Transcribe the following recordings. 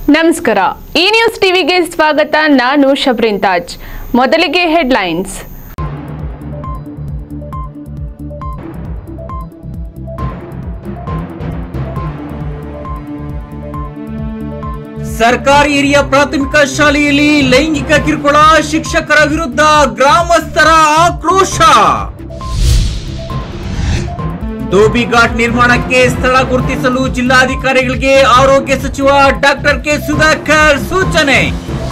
ನಮಸ್ಕಾರ ಈ ನ್ಯೂಸ್ ಟಿವಿಗೆ ಸ್ವಾಗತ ನಾನು ಶಬ್ರಿನ್ ತಾಜ್ ಮೊದಲಿಗೆ ಹೆಡ್ಲೈನ್ಸ್ ಸರ್ಕಾರಿ ಹಿರಿಯ ಪ್ರಾಥಮಿಕ ಶಾಲೆಯಲ್ಲಿ ಲೈಂಗಿಕ ಕಿರುಕುಳ ಶಿಕ್ಷಕರ ವಿರುದ್ಧ ಗ್ರಾಮಸ್ಥರ ಆಕ್ರೋಶ ದೋಬಿ ಘಾಟ್ ನಿರ್ಮಾಣಕ್ಕೆ ಸ್ಥಳ ಗುರುತಿಸಲು ಜಿಲ್ಲಾಧಿಕಾರಿಗಳಿಗೆ ಆರೋಗ್ಯ ಸಚಿವ ಡಾಕ್ಟರ್ ಕೆ ಸುಧಾಕರ್ ಸೂಚನೆ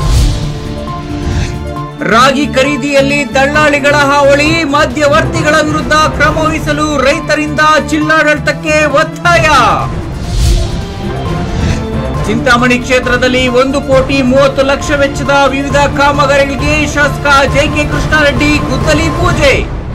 ರಾಗಿ ಖರೀದಿಯಲ್ಲಿ ದಳ್ಳಾಳಿಗಳ ಹಾವಳಿ ಮಧ್ಯವರ್ತಿಗಳ ವಿರುದ್ಧ ಕ್ರಮ ವಹಿಸಲು ರೈತರಿಂದ ಜಿಲ್ಲಾಡಳಿತಕ್ಕೆ ಒತ್ತಾಯ ಚಿಂತಾಮಣಿ ಕ್ಷೇತ್ರದಲ್ಲಿ ಒಂದು ಕೋಟಿ ಮೂವತ್ತು ಲಕ್ಷ ವೆಚ್ಚದ ವಿವಿಧ ಕಾಮಗಾರಿಗಳಿಗೆ ಶಾಸಕ ಜೆ ಕೆ ಕೃಷ್ಣಾರೆಡ್ಡಿ ಗುದ್ದಲಿ ಪೂಜೆ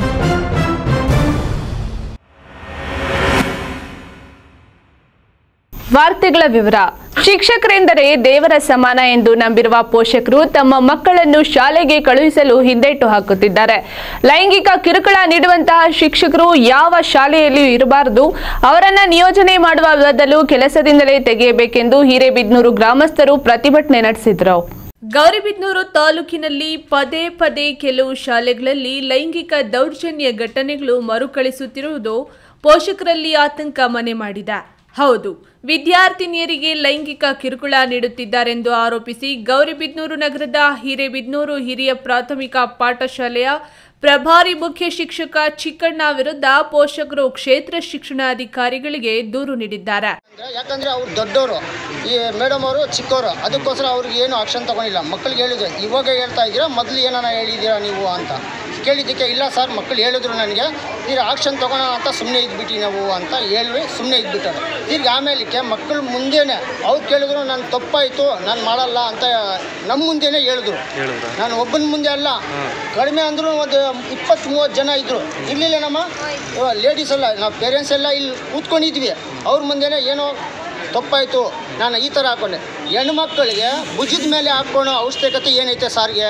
ವಾರ್ತೆಗಳ ವಿವರ ಶಿಕ್ಷಕರೆಂದರೆ ದೇವರ ಸಮಾನ ಎಂದು ನಂಬಿರುವ ಪೋಷಕರು ತಮ್ಮ ಮಕ್ಕಳನ್ನು ಶಾಲೆಗೆ ಕಳುಹಿಸಲು ಹಿಂದೇಟು ಹಾಕುತ್ತಿದ್ದಾರೆ ಲೈಂಗಿಕ ಕಿರುಕುಳ ನೀಡುವಂತಹ ಶಿಕ್ಷಕರು ಯಾವ ಶಾಲೆಯಲ್ಲಿಯೂ ಇರಬಾರದು ಅವರನ್ನ ನಿಯೋಜನೆ ಮಾಡುವ ಬದಲು ಕೆಲಸದಿಂದಲೇ ತೆಗೆಯಬೇಕೆಂದು ಹಿರೇಬಿದ್ನೂರು ಗ್ರಾಮಸ್ಥರು ಪ್ರತಿಭಟನೆ ನಡೆಸಿದರು ಗೌರಿಬಿದನೂರು ತಾಲೂಕಿನಲ್ಲಿ ಪದೇ ಪದೇ ಕೆಲವು ಶಾಲೆಗಳಲ್ಲಿ ಲೈಂಗಿಕ ದೌರ್ಜನ್ಯ ಘಟನೆಗಳು ಮರುಕಳಿಸುತ್ತಿರುವುದು ಪೋಷಕರಲ್ಲಿ ಆತಂಕ ಮನೆ ಮಾಡಿದೆ ಹೌದು ವಿದ್ಯಾರ್ಥಿನಿಯರಿಗೆ ಲೈಂಗಿಕ ಕಿರುಕುಳ ನೀಡುತ್ತಿದ್ದಾರೆಂದು ಆರೋಪಿಸಿ ಗೌರಿಬಿದನೂರು ನಗರದ ಹಿರೇಬಿದನೂರು ಹಿರಿಯ ಪ್ರಾಥಮಿಕ ಪಾಠಶಾಲೆಯ ಪ್ರಭಾರಿ ಮುಖ್ಯ ಶಿಕ್ಷಕ ಚಿಕ್ಕಣ್ಣ ವಿರುದ್ಧ ಪೋಷಕರು ಕ್ಷೇತ್ರ ಶಿಕ್ಷಣಾಧಿಕಾರಿಗಳಿಗೆ ದೂರು ನೀಡಿದ್ದಾರೆ ಅಂದ್ರೆ ಯಾಕಂದ್ರೆ ಅವ್ರು ದೊಡ್ಡವರು ಈ ಮೇಡಮ್ ಅವರು ಚಿಕ್ಕವರು ಅದಕ್ಕೋಸ್ಕರ ಅವ್ರಿಗೆ ಏನು ಆಕ್ಷನ್ ತಗೊಂಡಿಲ್ಲ ಮಕ್ಕಳಿಗೆ ಹೇಳಿದ್ರು ಇವಾಗ ಹೇಳ್ತಾ ಇದ್ದೀರಾ ಮೊದಲು ಏನಾನ ಹೇಳಿದ್ದೀರಾ ನೀವು ಅಂತ ಕೇಳಿದ್ದಕ್ಕೆ ಇಲ್ಲ ಸರ್ ಮಕ್ಕಳು ಹೇಳಿದ್ರು ನನಗೆ ಈಗ ಆಕ್ಷನ್ ತಗೋಣ ಅಂತ ಸುಮ್ಮನೆ ಇದ್ಬಿಟ್ಟು ನಾವು ಅಂತ ಹೇಳಿ ಸುಮ್ಮನೆ ಇದ್ಬಿಟ್ಟಾರೆ ಈಗ ಆಮೇಲಕ್ಕೆ ಮಕ್ಕಳು ಮುಂದೆನೆ ಅವ್ರು ಕೇಳಿದ್ರು ನಾನು ತಪ್ಪಾಯಿತು ನಾನು ಮಾಡಲ್ಲ ಅಂತ ನಮ್ಮ ಮುಂದೆನೆ ಹೇಳಿದ್ರು ನಾನು ಒಬ್ಬನ ಮುಂದೆ ಅಲ್ಲ ಕಡಿಮೆ ಅಂದರೂ ಒಂದು ಇಪ್ಪತ್ತು ಮೂವತ್ತು ಜನ ಇದ್ದರು ಇರಲಿಲ್ಲ ನಮ್ಮ ಲೇಡೀಸ್ ಎಲ್ಲ ನಾವು ಪೇರೆಂಟ್ಸ್ ಎಲ್ಲ ಇಲ್ಲಿ ಕೂತ್ಕೊಂಡಿದ್ವಿ ಅವ್ರ ಮುಂದೆನೇ ಏನೋ ತಪ್ಪಾಯಿತು ನಾನು ಈ ಥರ ಹಾಕ್ಕೊಂಡೆ ಹೆಣ್ಮಕ್ಳಿಗೆ ಭುಜದ ಮೇಲೆ ಹಾಕ್ಕೊಳ್ಳೋ ಅವಶ್ಯಕತೆ ಏನೈತೆ ಸಾರಿಗೆ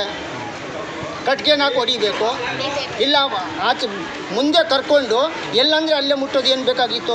ಕಟ್ಗೆನ ಹಾಕಿ ಹೊಡಿಬೇಕು ಇಲ್ಲ ಆಚೆ ಮುಂದೆ ಕರ್ಕೊಂಡು ಎಲ್ಲಂದ್ರೆ ಅಲ್ಲೇ ಮುಟ್ಟೋದು ಏನು ಬೇಕಾಗಿತ್ತು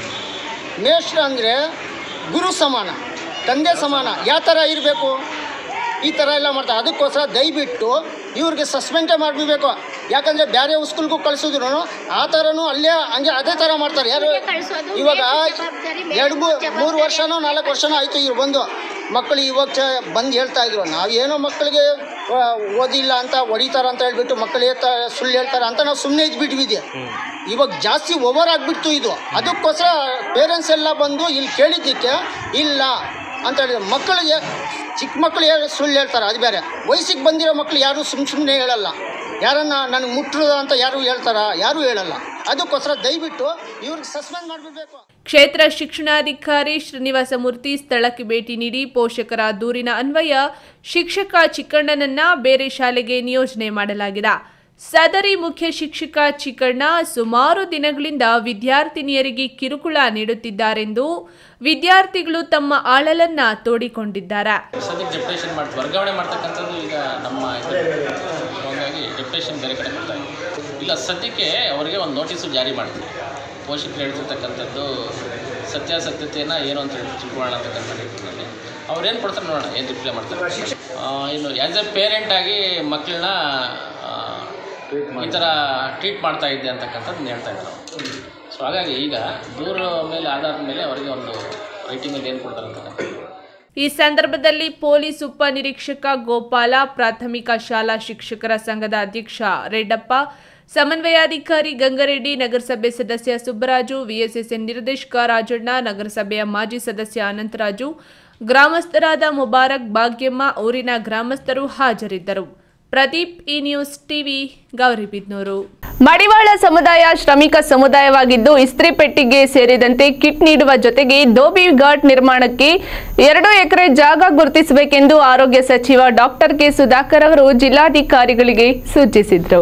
ಮೇಷ್ಟ್ರ ಅಂದರೆ ಗುರು ಸಮಾನ ತಂದೆ ಸಮಾನ ಯಾವ ಥರ ಇರಬೇಕು ಈ ಥರ ಎಲ್ಲ ಮಾಡ್ತಾರೆ ಅದಕ್ಕೋಸ್ಕರ ದಯವಿಟ್ಟು ಇವ್ರಿಗೆ ಸಸ್ಪೆಂಡೇ ಮಾಡಿಬಿಡ್ಬೇಕು ಯಾಕಂದರೆ ಬೇರೆ ಸ್ಕೂಲ್ಗೂ ಕಳಿಸಿದ್ರು ಆ ಥರನೂ ಅಲ್ಲೇ ಹಂಗೆ ಅದೇ ಥರ ಮಾಡ್ತಾರೆ ಯಾರು ಕಳ್ಸೋದು ಇವಾಗ ಮೇಲು ಜವಾಬ್ದಾರಿ, ಮೇಲು ಎರಡು ಮೂರು ಜವಾಬ್ದಾರಿ. ಮೂರು ವರ್ಷನೋ ನಾಲ್ಕು ವರ್ಷನೋ ಆಯಿತು ಇವ್ರು ಬಂದು ಮಕ್ಕಳು ಇವಾಗ ಚ- ಬಂದು ಹೇಳ್ತಾ ಇದ್ರು ನಾವೇನೋ ಮಕ್ಕಳಿಗೆ ಆ, ಓದಿಲ್ಲ ಅಂತ ಹೊಡಿತಾರ ಅಂತ ಹೇಳ್ಬಿಟ್ಟು ಮಕ್ಕಳು ಹೇಳ್ತಾ ಸುಳ್ಳು ಹೇಳ್ತಾರೆ ಅಂತ ನಾವು ಸುಮ್ಮನೆ ಇದ್ಬಿಟ್ವಿದ್ದೆ ಇವಾಗ ಜಾಸ್ತಿ ಓವರ್ ಆಗಿಬಿಡ್ತು ಇದು ಅದಕ್ಕೋಸ್ಕರ ಪೇರೆಂಟ್ಸ್ ಎಲ್ಲ ಬಂದು ಇಲ್ಲಿ ಕೇಳಿದ್ದಕ್ಕೆ ಇಲ್ಲ ಅಂತ ಹೇಳಿದ್ರು ಮಕ್ಕಳಿಗೆ ಚಿಕ್ಕ ಮಕ್ಕಳು ಯಾರು ಸುಳ್ಳು ಹೇಳ್ತಾರೆ ಅದು ಬೇರೆ ವಯಸ್ಸಿಗೆ ಬಂದಿರೋ ಮಕ್ಕಳು ಯಾರು ಸುಮ್ಮ ಸುಮ್ಮನೆ ಹೇಳಲ್ಲ ಯಾರನ್ನ ನನಗೆ ಮುಟ್ಟದ ಅಂತ ಯಾರು ಹೇಳ್ತಾರ ಯಾರೂ ಹೇಳಲ್ಲ ಅದಕ್ಕೋಸ್ಕರ ದಯವಿಟ್ಟು ಇವ್ರಿಗೆ ಸಸ್ಪೆಂಡ್ ಮಾಡಿಬಿಡ್ಬೇಕು ಕ್ಷೇತ್ರ ಶಿಕ್ಷಣಾಧಿಕಾರಿ ಶ್ರೀನಿವಾಸ ಮೂರ್ತಿ ಸ್ಥಳಕ್ಕೆ ಭೇಟಿ ನೀಡಿ ಪೋಷಕರ ದೂರಿನ ಅನ್ವಯ ಶಿಕ್ಷಕ ಚಿಕ್ಕಣ್ಣನನ್ನ ಬೇರೆ ಶಾಲೆಗೆ ನಿಯೋಜನೆ ಮಾಡಲಾಗಿದೆ ಸದರಿ ಮುಖ್ಯ ಶಿಕ್ಷಕ ಚಿಕ್ಕಣ್ಣ ಸುಮಾರು ದಿನಗಳಿಂದ ವಿದ್ಯಾರ್ಥಿನಿಯರಿಗೆ ಕಿರುಕುಳ ನೀಡುತ್ತಿದ್ದಾರೆಂದು ವಿದ್ಯಾರ್ಥಿಗಳು ತಮ್ಮ ಆಳಲನ್ನ ತೋಡಿಕೊಂಡಿದ್ದಾರೆ ಸದ್ಯಕ್ಕೆ ಡೆಪ್ರೇಷನ್ ಮಾಡಿ ವರ್ಗಾವಣೆ ಮಾಡ್ತಕ್ಕಂಥದ್ದು ಈಗ ನಮ್ಮ ಇದು ಹಾಗಾಗಿ ಡೆಪ್ರೇಷನ್ ಬೇರೆ ಕಡೆ ಕೊಡ್ತಾ ಇದ್ದೀವಿ ಇಲ್ಲ ಸದ್ಯಕ್ಕೆ ಅವರಿಗೆ ಒಂದು ನೋಟಿಸು ಜಾರಿ ಮಾಡ್ತೀವಿ ಪೋಷಕರು ಹೇಳ್ತಿರ್ತಕ್ಕಂಥದ್ದು ಸತ್ಯಾಸತ್ಯತೆಯನ್ನು ಏನು ಅಂತ ಹೇಳಿ ತಿಳ್ಕೊಳ್ಳೋಣ ಅಂತಕ್ಕಂಥ ನಿಟ್ಟಿನಲ್ಲಿ ಅವ್ರೇನು ಕೊಡ್ತಾರೆ ನೋಡೋಣ ಏನು ರಿಪ್ಲೈ ಮಾಡ್ತಾರೆ ಆ, ಇನ್ನು ಆ್ಯಸ್ ಎ ಪೇರೆಂಟ್ ಆಗಿ ಮಕ್ಕಳನ್ನ ಈ ಥರ ಟ್ರೀಟ್ ಮಾಡ್ತಾ ಇದ್ದೆ ಅಂತಕ್ಕಂಥದ್ದು ಹೇಳ್ತಾ ಇದ್ದಾರೆ ಸೊ ಹಾಗಾಗಿ ಈಗ ದೂರ ಮೇಲೆ ಆಧಾರದ ಮೇಲೆ ಅವರಿಗೆ ಒಂದು ರೈಟಿಂಗಲ್ಲಿ ಏನು ಕೊಡ್ತಾರೆ ಅಂತಕ್ಕಂಥದ್ದು ಈ ಸಂದರ್ಭದಲ್ಲಿ ಪೊಲೀಸ್ ಉಪನಿರೀಕ್ಷಕ ಗೋಪಾಲ ಪ್ರಾಥಮಿಕ ಶಾಲಾ ಶಿಕ್ಷಕರ ಸಂಘದ ಅಧ್ಯಕ್ಷ ರೆಡ್ಡಪ್ಪ ಸಮನ್ವಯಾಧಿಕಾರಿ ಗಂಗರೆಡ್ಡಿ ನಗರಸಭೆ ಸದಸ್ಯ ಸುಬ್ಬರಾಜು ವಿಎಸ್ಎಸ್ಎನ್ ನಿರ್ದೇಶಕ ರಾಜಣ್ಣ ನಗರಸಭೆಯ ಮಾಜಿ ಸದಸ್ಯ ಅನಂತರಾಜು ಗ್ರಾಮಸ್ಥರಾದ ಮುಬಾರಕ್ ಭಾಗ್ಯಮ್ಮ ಊರಿನ ಗ್ರಾಮಸ್ಥರು ಹಾಜರಿದ್ದರು ಪ್ರದೀಪ್ ಈ ನ್ಯೂಸ್ ಟಿವಿ ಗೌರಿಬಿದ್ನೂರು ಮಡಿವಾಳ ಸಮುದಾಯ ಶ್ರಮಿಕ ಸಮುದಾಯವಾಗಿದ್ದು ಇಸ್ತ್ರಿ ಪೆಟ್ಟಿಗೆ ಸೇರಿದಂತೆ ಕಿಟ್ ನೀಡುವ ಜೊತೆಗೆ ದೋಬಿ ಘಾಟ್ ನಿರ್ಮಾಣಕ್ಕೆ ಎರಡು ಎಕರೆ ಜಾಗ ಗುರುತಿಸಬೇಕೆಂದು ಆರೋಗ್ಯ ಸಚಿವ ಡಾಕ್ಟರ್ ಕೆ ಸುಧಾಕರ್ ಅವರು ಜಿಲ್ಲಾಧಿಕಾರಿಗಳಿಗೆ ಸೂಚಿಸಿದರು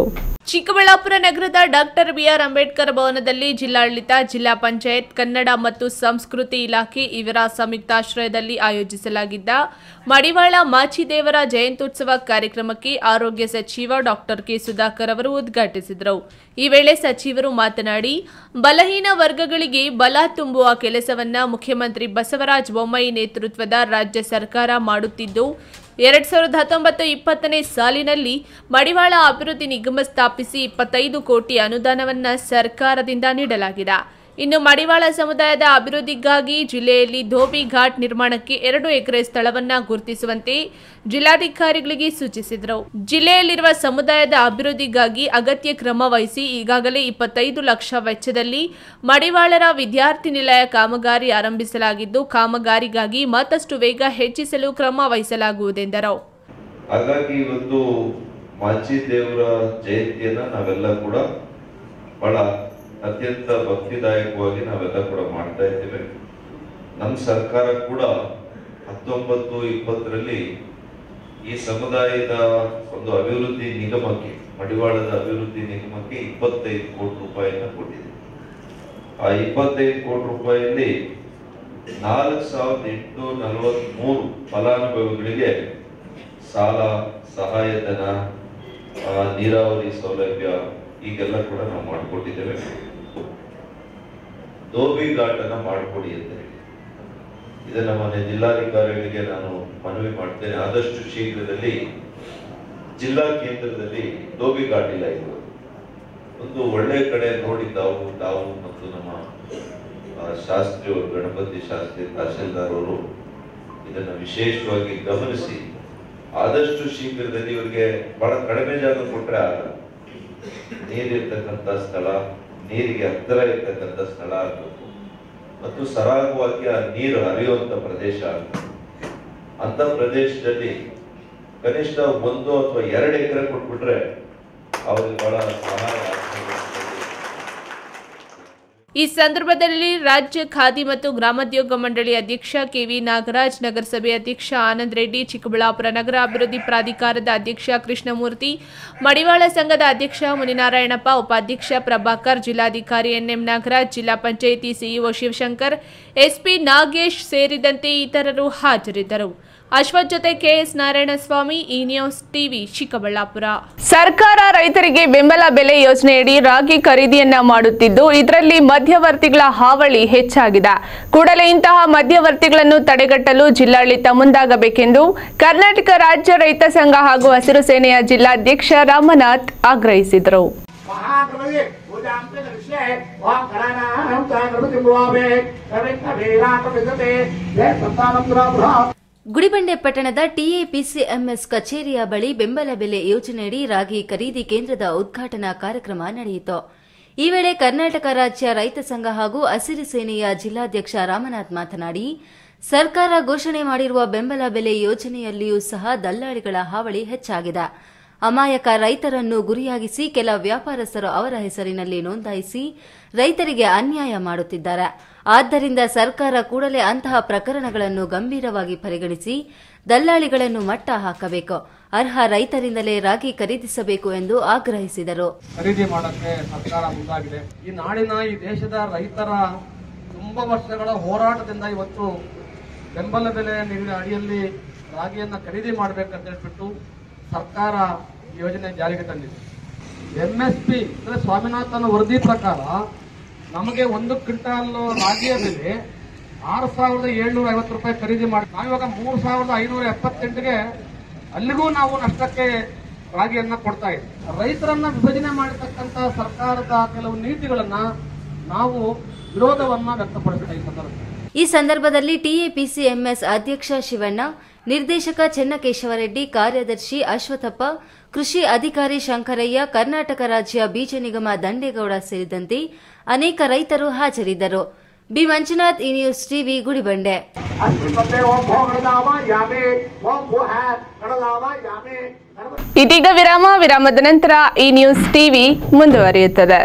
ಚಿಕ್ಕಬಳ್ಳಾಪುರ ನಗರದ ಡಾಕ್ಟರ್ ಬಿಆರ್ ಅಂಬೇಡ್ಕರ್ ಭವನದಲ್ಲಿ ಜಿಲ್ಲಾಡಳಿತ ಜಿಲ್ಲಾ ಪಂಚಾಯತ್ ಕನ್ನಡ ಮತ್ತು ಸಂಸ್ಕೃತಿ ಇಲಾಖೆ ಇವರ ಸಂಯುಕ್ತಾಶ್ರಯದಲ್ಲಿ ಆಯೋಜಿಸಲಾಗಿದ್ದ ಮಡಿವಾಳ ಮಾಚಿದೇವರ ಜಯಂತ್ಯುತ್ಸವ ಕಾರ್ಯಕ್ರಮಕ್ಕೆ ಆರೋಗ್ಯ ಸಚಿವ ಡಾಕ್ಟರ್ ಕೆ ಸುಧಾಕರ್ ಅವರು ಉದ್ಘಾಟಿಸಿದರು ಈ ವೇಳೆ ಸಚಿವರು ಮಾತನಾಡಿ ಬಲಹೀನ ವರ್ಗಗಳಿಗೆ ಬಲ ತುಂಬುವ ಕೆಲಸವನ್ನ ಮುಖ್ಯಮಂತ್ರಿ ಬಸವರಾಜ ಬೊಮ್ಮಾಯಿ ನೇತೃತ್ವದ ರಾಜ್ಯ ಸರ್ಕಾರ ಮಾಡುತ್ತಿದ್ದು ಎರಡ್ ಸಾವಿರದ ಹತ್ತೊಂಬತ್ತು ಇಪ್ಪತ್ತನೇ ಸಾಲಿನಲ್ಲಿ ಮಡಿವಾಳ ಅಭಿವೃದ್ಧಿ ನಿಗಮ ಸ್ಥಾಪಿಸಿ ಇಪ್ಪತ್ತೈದು ಕೋಟಿ ಅನುದಾನವನ್ನ ಸರ್ಕಾರದಿಂದ ನೀಡಲಾಗಿದೆ ಇನ್ನು ಮಡಿವಾಳ ಸಮುದಾಯದ ಅಭಿವೃದ್ಧಿಗಾಗಿ ಜಿಲ್ಲೆಯಲ್ಲಿ ಧೋಬಿ ಘಾಟ್ ನಿರ್ಮಾಣಕ್ಕೆ ಎರಡು ಎಕರೆ ಸ್ಥಳವನ್ನ ಗುರುತಿಸುವಂತೆ ಜಿಲ್ಲಾಧಿಕಾರಿಗಳಿಗೆ ಸೂಚಿಸಿದರು ಜಿಲ್ಲೆಯಲ್ಲಿರುವ ಸಮುದಾಯದ ಅಭಿವೃದ್ಧಿಗಾಗಿ ಅಗತ್ಯ ಕ್ರಮ ವಹಿಸಿ ಈಗಾಗಲೇ ಇಪ್ಪತ್ತೈದು ಲಕ್ಷ ವೆಚ್ಚದಲ್ಲಿ ಮಡಿವಾಳರ ವಿದ್ಯಾರ್ಥಿ ನಿಲಯ ಕಾಮಗಾರಿ ಆರಂಭಿಸಲಾಗಿದ್ದು ಕಾಮಗಾರಿಗಾಗಿ ಮತ್ತಷ್ಟು ವೇಗ ಹೆಚ್ಚಿಸಲು ಕ್ರಮ ವಹಿಸಲಾಗುವುದೆಂದರು ಹಾಗಾಗಿ ಇವತ್ತು ಮಾಚಿ ದೇವರ ಜಯಂತಿಯನ್ನ ನಾವೆಲ್ಲ ಕೂಡ ಬಹಳ ಅತ್ಯಂತ ಭಕ್ತಿದಾಯಕವಾಗಿ ನಾವೆಲ್ಲ ಕೂಡ ಮಾಡ್ತಾ ಇದ್ದೇವೆ ನಮ್ಮ ಸರ್ಕಾರ ಕೂಡ ಹತ್ತೊಂಬತ್ತು ಇಪ್ಪತ್ತರಲ್ಲಿ ಈ ಸಮುದಾಯದ ಒಂದು ಅಭಿವೃದ್ಧಿ ನಿಗಮಕ್ಕೆ ಮಡಿವಾಳದ ಅಭಿವೃದ್ಧಿ ನಿಗಮಕ್ಕೆ ಇಪ್ಪತ್ತೈದು ಕೋಟಿ ರೂಪಾಯಿನ ಕೊಟ್ಟಿದೆ ಆ ಇಪ್ಪತ್ತೈದು ಕೋಟಿ ರೂಪಾಯಿಯಲ್ಲಿ ನಾಲ್ಕು ಸಾವಿರದ ಎಂಟುನೂರ ನಲವತ್ಮೂರು ಫಲಾನುಭವಿಗಳಿಗೆ ಸಾಲ ಸಹಾಯಧನ ಆ, ನೀರಾವರಿ ಸೌಲಭ್ಯ ಈಗೆಲ್ಲ ಕೂಡ ನಾವು ಮಾಡಿಕೊಟ್ಟಿದ್ದೇವೆ ಧೋಬಿ ಘಾಟನ್ನ ಮಾಡಿಕೊಡಿ ಅಂತ ಹೇಳಿ ಇದನ್ನ ಮೊನ್ನೆ ಜಿಲ್ಲಾಧಿಕಾರಿಗಳಿಗೆ ನಾನು ಮನವಿ ಮಾಡ್ತೇನೆ ಆದಷ್ಟು ಶೀಘ್ರದಲ್ಲಿ ಜಿಲ್ಲಾ ಕೇಂದ್ರದಲ್ಲಿ ಧೋಬಿ ಘಾಟ್ ಇಲ್ಲ ಇದು ಒಂದು ಒಳ್ಳೆ ಕಡೆ ನೋಡಿ ತಾವು ತಾವು ಮತ್ತು ನಮ್ಮ ಆ, ಶಾಸ್ತ್ರಿ ಅವರು ಗಣಪತಿ ಶಾಸ್ತ್ರಿ ತಹಶೀಲ್ದಾರ್ ಅವರು ಇದನ್ನ ವಿಶೇಷವಾಗಿ ಗಮನಿಸಿ ಆದಷ್ಟು ಶೀಘ್ರದಲ್ಲಿ ಇವರಿಗೆ ಬಹಳ ಕಡಿಮೆ ಜಾಗ ಕೊಟ್ರೆ ಆಗಲ್ಲ ನೀರಿರ್ತಕ್ಕಂಥ ಸ್ಥಳ ನೀರಿಗೆ ಹತ್ತಿರ ಇರ್ತಕ್ಕಂಥ ಸ್ಥಳ ಆಗಬೇಕು ಮತ್ತು ಸರಾಗವಾಗಿ ಆ ನೀರು ಹರಿಯುವಂತ ಪ್ರದೇಶ ಆಗಬೇಕು ಅಂತ ಪ್ರದೇಶದಲ್ಲಿ ಕನಿಷ್ಠ ಒಂದು ಅಥವಾ ಎರಡು ಎಕರೆ ಕೊಟ್ಬಿಟ್ರೆ ಅವ್ರಿಗೆ ಬಹಳ ಸಹಾಯ ಆಗ್ತದೆ ಅಂತ ಹೇಳಿ ಈ ಸಂದರ್ಭದಲ್ಲಿ ರಾಜ್ಯ ಖಾದಿ ಮತ್ತು ಗ್ರಾಮೋದ್ಯೋಗ ಮಂಡಳಿ ಅಧ್ಯಕ್ಷ ಕೆವಿ ನಾಗರಾಜ್ ನಗರಸಭೆ ಅಧ್ಯಕ್ಷ ಆನಂದ್ ರೆಡ್ಡಿ ಚಿಕ್ಕಬಳ್ಳಾಪುರ ನಗರ ಅಭಿವೃದ್ಧಿ ಪ್ರಾಧಿಕಾರದ ಅಧ್ಯಕ್ಷ ಕೃಷ್ಣಮೂರ್ತಿ ಮಡಿವಾಳ ಸಂಘದ ಅಧ್ಯಕ್ಷ ಮುನಿನಾರಾಯಣಪ್ಪ ಉಪಾಧ್ಯಕ್ಷ ಪ್ರಭಾಕರ್ ಜಿಲ್ಲಾಧಿಕಾರಿ ಎನ್ಎಂ ನಾಗರಾಜ್ ಜಿಲ್ಲಾ ಪಂಚಾಯಿತಿ ಸಿಇಒ ಶಿವಶಂಕರ್ ಎಸ್ಪಿ ನಾಗೇಶ್ ಸೇರಿದಂತೆ ಇತರರು ಹಾಜರಿದ್ದರು ಅಶ್ವಥ್ ಜೊತೆ ಕೆಎಸ್ ನಾರಾಯಣಸ್ವಾಮಿ ಈ ನ್ಯೂಸ್ ಟಿವಿ ಚಿಕ್ಕಬಳ್ಳಾಪುರ ಸರ್ಕಾರ ರೈತರಿಗೆ ಬೆಂಬಲ ಬೆಲೆ ಯೋಜನೆಯಡಿ ರಾಗಿ ಖರೀದಿಯನ್ನ ಮಾಡುತ್ತಿದ್ದು ಇದರಲ್ಲಿ ಮಧ್ಯವರ್ತಿಗಳ ಹಾವಳಿ ಹೆಚ್ಚಾಗಿದೆ ಕೂಡಲೇ ಇಂತಹ ಮಧ್ಯವರ್ತಿಗಳನ್ನು ತಡೆಗಟ್ಟಲು ಜಿಲ್ಲಾಡಳಿತ ಮುಂದಾಗಬೇಕೆಂದು ಕರ್ನಾಟಕ ರಾಜ್ಯ ರೈತ ಸಂಘ ಹಾಗೂ ಹಸಿರು ಸೇನೆಯ ಜಿಲ್ಲಾಧ್ಯಕ್ಷ ರಾಮನಾಥ್ ಆಗ್ರಹಿಸಿದರು महागणपति पूजांते दृश्ये ओम गणानां च गणपतिं भवामहे कविकवीराकविदते ये संतानं दुराबुधा ಗುಡಿಬಂಡೆ ಪಟ್ಟಣದ ಟಿಎಪಿಸಿಎಂಎಸ್ ಕಚೇರಿಯ ಬಳಿ ಬೆಂಬಲ ಬೆಲೆ ಯೋಜನೆಯಡಿ ರಾಗಿ ಖರೀದಿ ಕೇಂದ್ರದ ಉದ್ಘಾಟನಾ ಕಾರ್ಯಕ್ರಮ ನಡೆಯಿತು ಈ ವೇಳೆ ಕರ್ನಾಟಕ ರಾಜ್ಯ ರೈತ ಸಂಘ ಹಾಗೂ ಹಸಿರು ಸೇನೆಯ ಜಿಲ್ಲಾಧ್ಯಕ್ಷ ರಾಮನಾಥ್ ಮಾತನಾಡಿ ಸರ್ಕಾರ ಘೋಷಣೆ ಮಾಡಿರುವ ಬೆಂಬಲ ಬೆಲೆ ಯೋಜನೆಯಲ್ಲಿಯೂ ಸಹ ದಲ್ಲಾಳಿಗಳ ಹಾವಳಿ ಹೆಚ್ಚಾಗಿದೆ ಅಮಾಯಕ ರೈತರನ್ನು ಗುರಿಯಾಗಿಸಿ ಕೆಲ ವ್ಯಾಪಾರಸ್ಥರು ಅವರ ಹೆಸರಿನಲ್ಲಿ ನೋಂದಾಯಿಸಿ ರೈತರಿಗೆ ಅನ್ಯಾಯ ಮಾಡುತ್ತಿದ್ದಾರೆ ಆದ್ದರಿಂದ ಸರ್ಕಾರ ಕೂಡಲೇ ಅಂತಹ ಪ್ರಕರಣಗಳನ್ನು ಗಂಭೀರವಾಗಿ ಪರಿಗಣಿಸಿ ದಲ್ಲಾಳಿಗಳನ್ನು ಮಟ್ಟ ಹಾಕಬೇಕು ಅರ್ಹ ರೈತರಿಂದಲೇ ರಾಗಿ ಖರೀದಿಸಬೇಕು ಎಂದು ಆಗ್ರಹಿಸಿದರು ಖರೀದಿ ಮಾಡಕ್ಕೆ ಸರ್ಕಾರ ಮುಂದಾಗಿದೆ ಈ ನಾಡಿನ ಈ ದೇಶದ ರೈತರ ತುಂಬಾ ವರ್ಷಗಳ ಹೋರಾಟದಿಂದ ಇವತ್ತು ಬೆಂಬಲ ಬೆಲೆ ನೀರಿನ ಅಡಿಯಲ್ಲಿ ರಾಗಿಯನ್ನ ಖರೀದಿ ಮಾಡಬೇಕಂತ ಹೇಳ್ಬಿಟ್ಟು ಸರ್ಕಾರ ಈ ಯೋಜನೆ ಜಾರಿಗೆ ತಂದಿದೆ ಎಂ ಎಸ್ ಪಿ ಅಂದ್ರೆ ಸ್ವಾಮಿನಾಥನ್ ವರದಿ ಪ್ರಕಾರ ನಮಗೆ ಒಂದು ಕ್ವಿಂಟಾಲ್ ರಾಗಿಯ ಬೆಲೆ ಆರು ಸಾವಿರದ ಏಳ್ನೂರ ಐವತ್ತು ರೂಪಾಯಿ ಖರೀದಿ ಮಾಡಿ ನಾವಿವಾಗ ಮೂರು ಸಾವಿರದ ಐನೂರ ಎಪ್ಪತ್ತೆಂಟಿಗೆ ಅಲ್ಲಿಗೂ ನಾವು ನಷ್ಟಕ್ಕೆ ರಾಗಿಯನ್ನ ಕೊಡ್ತಾ ಇದ್ದೀವಿ ರೈತರನ್ನ ವಿಭಜನೆ ಮಾಡತಕ್ಕಂತ ಸರ್ಕಾರದ ಕೆಲವು ನೀತಿಗಳನ್ನ ನಾವು ವಿರೋಧವನ್ನ ವ್ಯಕ್ತಪಡಿಸ್ತಾ ಈ ಸಂದರ್ಭದಲ್ಲಿ ಈ ಸಂದರ್ಭದಲ್ಲಿ ಟಿಎಪಿಸಿಎಂಎಸ್ ಅಧ್ಯಕ್ಷ ಶಿವಣ್ಣ ನಿರ್ದೇಶಕ ಚೆನ್ನಕೇಶವರೆಡ್ಡಿ ಕಾರ್ಯದರ್ಶಿ ಅಶ್ವಥಪ್ಪ ಕೃಷಿ ಅಧಿಕಾರಿ ಶಂಕರಯ್ಯ ಕರ್ನಾಟಕ ರಾಜ್ಯ ಬೀಜ ನಿಗಮ ದಂಡೇಗೌಡ ಸೇರಿದಂತೆ ಅನೇಕ ರೈತರು ಹಾಜರಿದ್ದರು ಬಿ ಮಂಜುನಾಥ್ ಈ ನ್ಯೂಸ್ ಟಿವಿ ಗುಡಿಬಂಡೆ ಅಸ್ತಿ ಬಂದೆ ಓಂ ಭೋ ಗಣದಾವ ಯಾಮೆ ಓಂ ಭೂ ಹ್ಯಾ ಗಣದಾವ ಯಾಮೆ ಗಣಪತಿ ಇದೀಗ ವಿರಾಮ ವಿರಾಮದ ನಂತರ ಈ ನ್ಯೂಸ್ ಟಿವಿ ಮುಂದುವರಿಯುತ್ತದೆ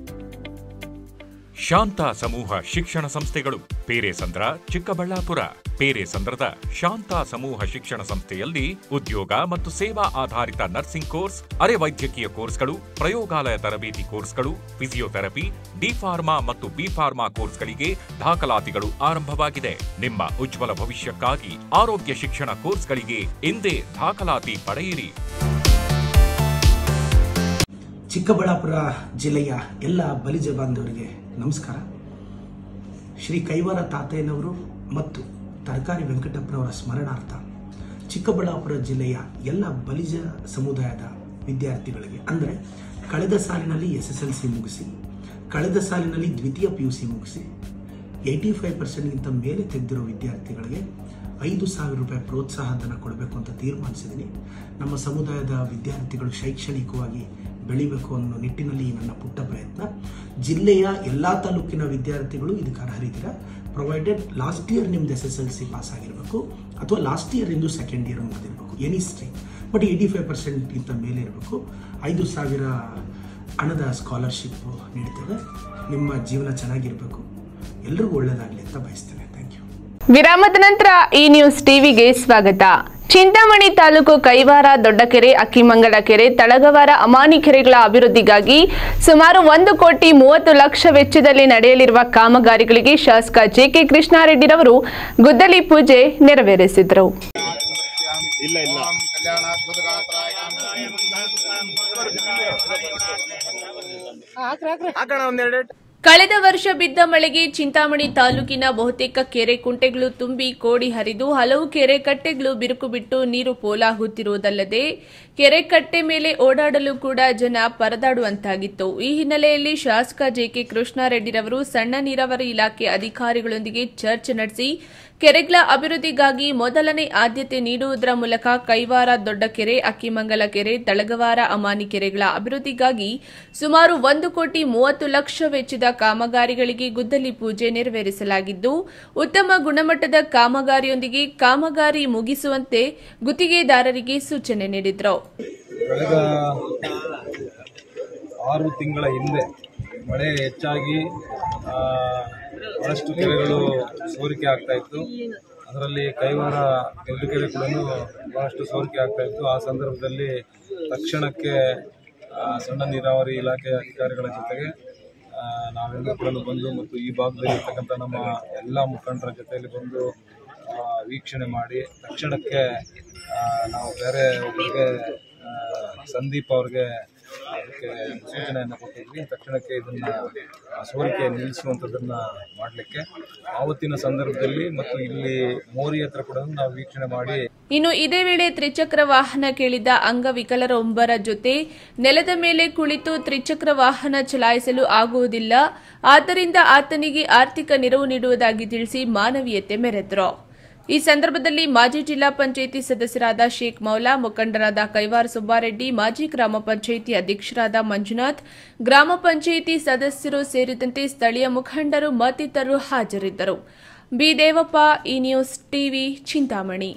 ಶಾಂತ ಸಮೂಹ ಶಿಕ್ಷಣ ಸಂಸ್ಥೆಗಳು ಪೇರೆಸಂದ್ರ ಚಿಕ್ಕಬಳ್ಳಾಪುರ ಪೇರೆಸಂದ್ರದ ಶಾಂತ ಸಮೂಹ ಶಿಕ್ಷಣ ಸಂಸ್ಥೆಯಲ್ಲಿ ಉದ್ಯೋಗ ಮತ್ತು ಸೇವಾ ಆಧಾರಿತ ನರ್ಸಿಂಗ್ ಕೋರ್ಸ್ ಅರೆ ವೈದ್ಯಕೀಯ ಕೋರ್ಸ್ಗಳು ಪ್ರಯೋಗಾಲಯ ತರಬೇತಿ ಕೋರ್ಸ್ಗಳು ಫಿಸಿಯೋಥೆರಪಿ ಡಿ ಫಾರ್ಮಾ ಮತ್ತು ಬಿ ಫಾರ್ಮಾ ಕೋರ್ಸ್ಗಳಿಗೆ ದಾಖಲಾತಿಗಳು ಆರಂಭವಾಗಿದೆ ನಿಮ್ಮ ಉಜ್ವಲ ಭವಿಷ್ಯಕ್ಕಾಗಿ ಆರೋಗ್ಯ ಶಿಕ್ಷಣ ಕೋರ್ಸ್ಗಳಿಗೆ ಎಂದೇ ದಾಖಲಾತಿ ಪಡೆಯಿರಿ ಚಿಕ್ಕಬಳ್ಳಾಪುರ ಜಿಲ್ಲೆಯ ಎಲ್ಲ ಬಲಿಜ ಬಾಂಧವರಿಗೆ ನಮಸ್ಕಾರ ಶ್ರೀ ಕೈವಾರ ತಾತಯ್ಯನವರು ಮತ್ತು ತರಕಾರಿ ವೆಂಕಟಪ್ಪನವರ ಸ್ಮರಣಾರ್ಥ ಚಿಕ್ಕಬಳ್ಳಾಪುರ ಜಿಲ್ಲೆಯ ಎಲ್ಲ ಬಲಿಜ ಸಮುದಾಯದ ವಿದ್ಯಾರ್ಥಿಗಳಿಗೆ ಅಂದರೆ ಕಳೆದ ಸಾಲಿನಲ್ಲಿ ಎಸ್ ಎಸ್ ಎಲ್ ಸಿ ಮುಗಿಸಿ ಕಳೆದ ಸಾಲಿನಲ್ಲಿ ದ್ವಿತೀಯ ಪಿ ಯು ಸಿ ಮುಗಿಸಿ ಏಯ್ಟಿ ಫೈವ್ ಪರ್ಸೆಂಟ್ಗಿಂತ ಮೇಲೆ ತೆಗೆದಿರೋ ವಿದ್ಯಾರ್ಥಿಗಳಿಗೆ ಐದು ಸಾವಿರ ರೂಪಾಯಿ ಪ್ರೋತ್ಸಾಹ ಧನ ಕೊಡಬೇಕು ಅಂತ ತೀರ್ಮಾನಿಸಿದ್ದೀನಿ ನಮ್ಮ ಸಮುದಾಯದ ವಿದ್ಯಾರ್ಥಿಗಳು ಶೈಕ್ಷಣಿಕವಾಗಿ ಬೆಳಿಬೇಕು ಅನ್ನೋ ನಿಟ್ಟಿನಲ್ಲಿ ಈ ನನ್ನ ಪುಟ್ಟ ಪ್ರಯತ್ನ ಜಿಲ್ಲೆಯ ಎಲ್ಲ ತಾಲೂಕಿನ ವಿದ್ಯಾರ್ಥಿಗಳು ಇದಕ್ಕೆ ಅರ್ಹರಿದ್ದೀರ ಪ್ರೊವೈಡೆಡ್ ಲಾಸ್ಟ್ ಇಯರ್ ನಿಮ್ದು S S L C pass ಆಗಿರಬೇಕು ಅಥವಾ ಲಾಸ್ಟ್ ಇಯರ್ ಇಂದು ಸೆಕೆಂಡ್ ಇಯರ್ ಮುಗಿದಿರಬೇಕು any stream but eighty five ಪರ್ಸೆಂಟ್ಗಿಂತ ಮೇಲೆ ಇರಬೇಕು ಐದು ಸಾವಿರ ಹಣದ ಸ್ಕಾಲರ್ಶಿಪ್ ನೀಡ್ತೇವೆ ನಿಮ್ಮ ಜೀವನ ಚೆನ್ನಾಗಿರಬೇಕು ಎಲ್ರಿಗೂ ಒಳ್ಳೆಯದಾಗಲಿ ಅಂತ ಬಯಸ್ತೇನೆ ಥ್ಯಾಂಕ್ ಯು ವಿರಾಮದ ನಂತರ ಈ ನ್ಯೂಸ್ ಟಿವಿಗೆ ಸ್ವಾಗತ ಚಿಂತಾಮಣಿ ತಾಲೂಕು ಕೈವಾರ ದೊಡ್ಡಕೆರೆ ಅಕ್ಕಿಮಂಗಲ ಕೆರೆ ತಳಗವಾರ ಅಮಾನಿ ಕೆರೆಗಳ ಅಭಿವೃದ್ಧಿಗಾಗಿ ಸುಮಾರು ಒಂದು ಕೋಟಿ ಮೂವತ್ತು ಲಕ್ಷ ವೆಚ್ಚದಲ್ಲಿ ನಡೆಯಲಿರುವ ಕಾಮಗಾರಿಗಳಿಗೆ ಶಾಸಕ ಜೆಕೆ ಕೃಷ್ಣಾರೆಡ್ಡಿರವರು ಗುದ್ದಲಿ ಪೂಜೆ ನೆರವೇರಿಸಿದರು ಕಳೆದ ವರ್ಷ ಬಿದ್ದ ಮಳೆಗೆ ಚಿಂತಾಮಣಿ ತಾಲೂಕಿನ ಬಹುತೇಕ ಕೆರೆ ಕುಂಟೆಗಳು ತುಂಬಿ ಕೋಡಿ ಹರಿದು ಹಲವು ಕೆರೆ ಕಟ್ಟೆಗಳು ಬಿರುಕು ಬಿಟ್ಟು ನೀರು ಪೋಲಾಗುತ್ತಿರುವುದಲ್ಲದೆ ಕೆರೆ ಕಟ್ಟೆ ಮೇಲೆ ಓಡಾಡಲು ಕೂಡ ಜನ ಪರದಾಡುವಂತಾಗಿತ್ತು ಈ ಹಿನ್ನೆಲೆಯಲ್ಲಿ ಶಾಸಕ ಜೆಕೆ ಕೃಷ್ಣಾರೆಡ್ಡಿರವರು ಸಣ್ಣ ನೀರಾವರಿ ಇಲಾಖೆ ಅಧಿಕಾರಿಗಳೊಂದಿಗೆ ಚರ್ಚೆ ನಡೆಸಿ ಕೆರೆಗಳ ಅಭಿವೃದ್ಧಿಗಾಗಿ ಮೊದಲನೇ ಆದ್ಯತೆ ನೀಡುವುದರ ಮೂಲಕ ಕೈವಾರ ದೊಡ್ಡ ಕೆರೆ ಅಕ್ಕಿಮಂಗಲ ಕೆರೆ ತಳಗವಾರ ಅಮಾನಿ ಕೆರೆಗಳ ಅಭಿವೃದ್ಧಿಗಾಗಿ ಸುಮಾರು ಒಂದು ಕೋಟಿ ಮೂವತ್ತು ಲಕ್ಷ ವೆಚ್ಚದ ಕಾಮಗಾರಿಗಳಿಗೆ ಗುದ್ದಲಿ ಪೂಜೆ ನೆರವೇರಿಸಲಾಗಿದ್ದು ಉತ್ತಮ ಗುಣಮಟ್ಟದ ಕಾಮಗಾರಿಯೊಂದಿಗೆ ಕಾಮಗಾರಿ ಮುಗಿಸುವಂತೆ ಗುತ್ತಿಗೆದಾರರಿಗೆ ಸೂಚನೆ ನೀಡಿದರು ಕಳೆದ ಆರು ತಿಂಗಳ ಹಿಂದೆ ಮಳೆ ಹೆಚ್ಚಾಗಿ ಆ, ಬಹಳಷ್ಟು ಕೆರೆಗಳು ಸೋರಿಕೆ ಆಗ್ತಾ ಇತ್ತು ಅದರಲ್ಲಿ ಕೈವಾರ ಎರಡು ಕೆರೆ ಕೂಡ ಬಹಳಷ್ಟು ಸೋರಿಕೆ ಆಗ್ತಾ ಇತ್ತು ಆ ಸಂದರ್ಭದಲ್ಲಿ ತಕ್ಷಣಕ್ಕೆ ಆ, ಸಣ್ಣ ನೀರಾವರಿ ಇಲಾಖೆ ಅಧಿಕಾರಿಗಳ ಜೊತೆಗೆ ಆ, ನಾವೆಲ್ಲರೂ ಕೂಡ ಬಂದು ಮತ್ತು ಈ ಭಾಗದಲ್ಲಿ ಇರ್ತಕ್ಕಂಥ ನಮ್ಮ ಎಲ್ಲ ಮುಖಂಡರ ಜೊತೆಯಲ್ಲಿ ಬಂದು ಆ, ವೀಕ್ಷಣೆ ಮಾಡಿ ತಕ್ಷಣಕ್ಕೆ ಆ, ನಾವು ಬೇರೆ ಒಬ್ಬರಿಗೆ ಆ, ಸಂದೀಪ್ ಅವ್ರಿಗೆ ಅದಕ್ಕೆ ಸೂಚನೆಯನ್ನು ಕೊಟ್ಟಿದ್ವಿ ತಕ್ಷಣಕ್ಕೆ ಇದನ್ನ ಆ, ಸೋರಿಕೆ ನಿಲ್ಲಿಸುವಂಥದ್ದನ್ನ ಮಾಡಲಿಕ್ಕೆ ಆವತ್ತಿನ ಸಂದರ್ಭದಲ್ಲಿ ಮತ್ತು ಇಲ್ಲಿ ಮೋರಿ ಹತ್ರ ಕೂಡ ನಾವು ವೀಕ್ಷಣೆ ಮಾಡಿ ಇನ್ನು ಇದೇ ವೇಳೆ ತ್ರಿಚಕ್ರ ವಾಹನ ಕೇಳಿದ ಅಂಗವಿಕಲರೊಬ್ಬರ ಜೊತೆ ನೆಲದ ಮೇಲೆ ಕುಳಿತು ತ್ರಿಚಕ್ರ ವಾಹನ ಚಲಾಯಿಸಲು ಆಗುವುದಿಲ್ಲ ಆದ್ದರಿಂದ ಆತನಿಗೆ ಆರ್ಥಿಕ ನೆರವು ನೀಡುವುದಾಗಿ ತಿಳಿಸಿ ಮಾನವೀಯತೆ ಮೆರೆದರು ಈ ಸಂದರ್ಭದಲ್ಲಿ ಮಾಜಿ ಜಿಲ್ಲಾ ಪಂಚಾಯಿತಿ ಸದಸ್ಯರಾದ ಶೇಖ್ ಮೌಲಾ ಮುಖಂಡರಾದ ಕೈವಾರ ಸುಬ್ಬಾರೆಡ್ಡಿ ಮಾಜಿ ಗ್ರಾಮ ಪಂಚಾಯಿತಿ ಅಧ್ಯಕ್ಷರಾದ ಮಂಜುನಾಥ್ ಗ್ರಾಮ ಪಂಚಾಯಿತಿ ಸದಸ್ಯರು ಸೇರಿದಂತೆ ಸ್ಥಳೀಯ ಮುಖಂಡರು ಮತ್ತಿತರರು ಹಾಜರಿದ್ದರು ಬಿ ದೇವಪ್ಪ ಈ ನ್ಯೂಸ್ ಟಿವಿ ಚಿಂತಾಮಣಿ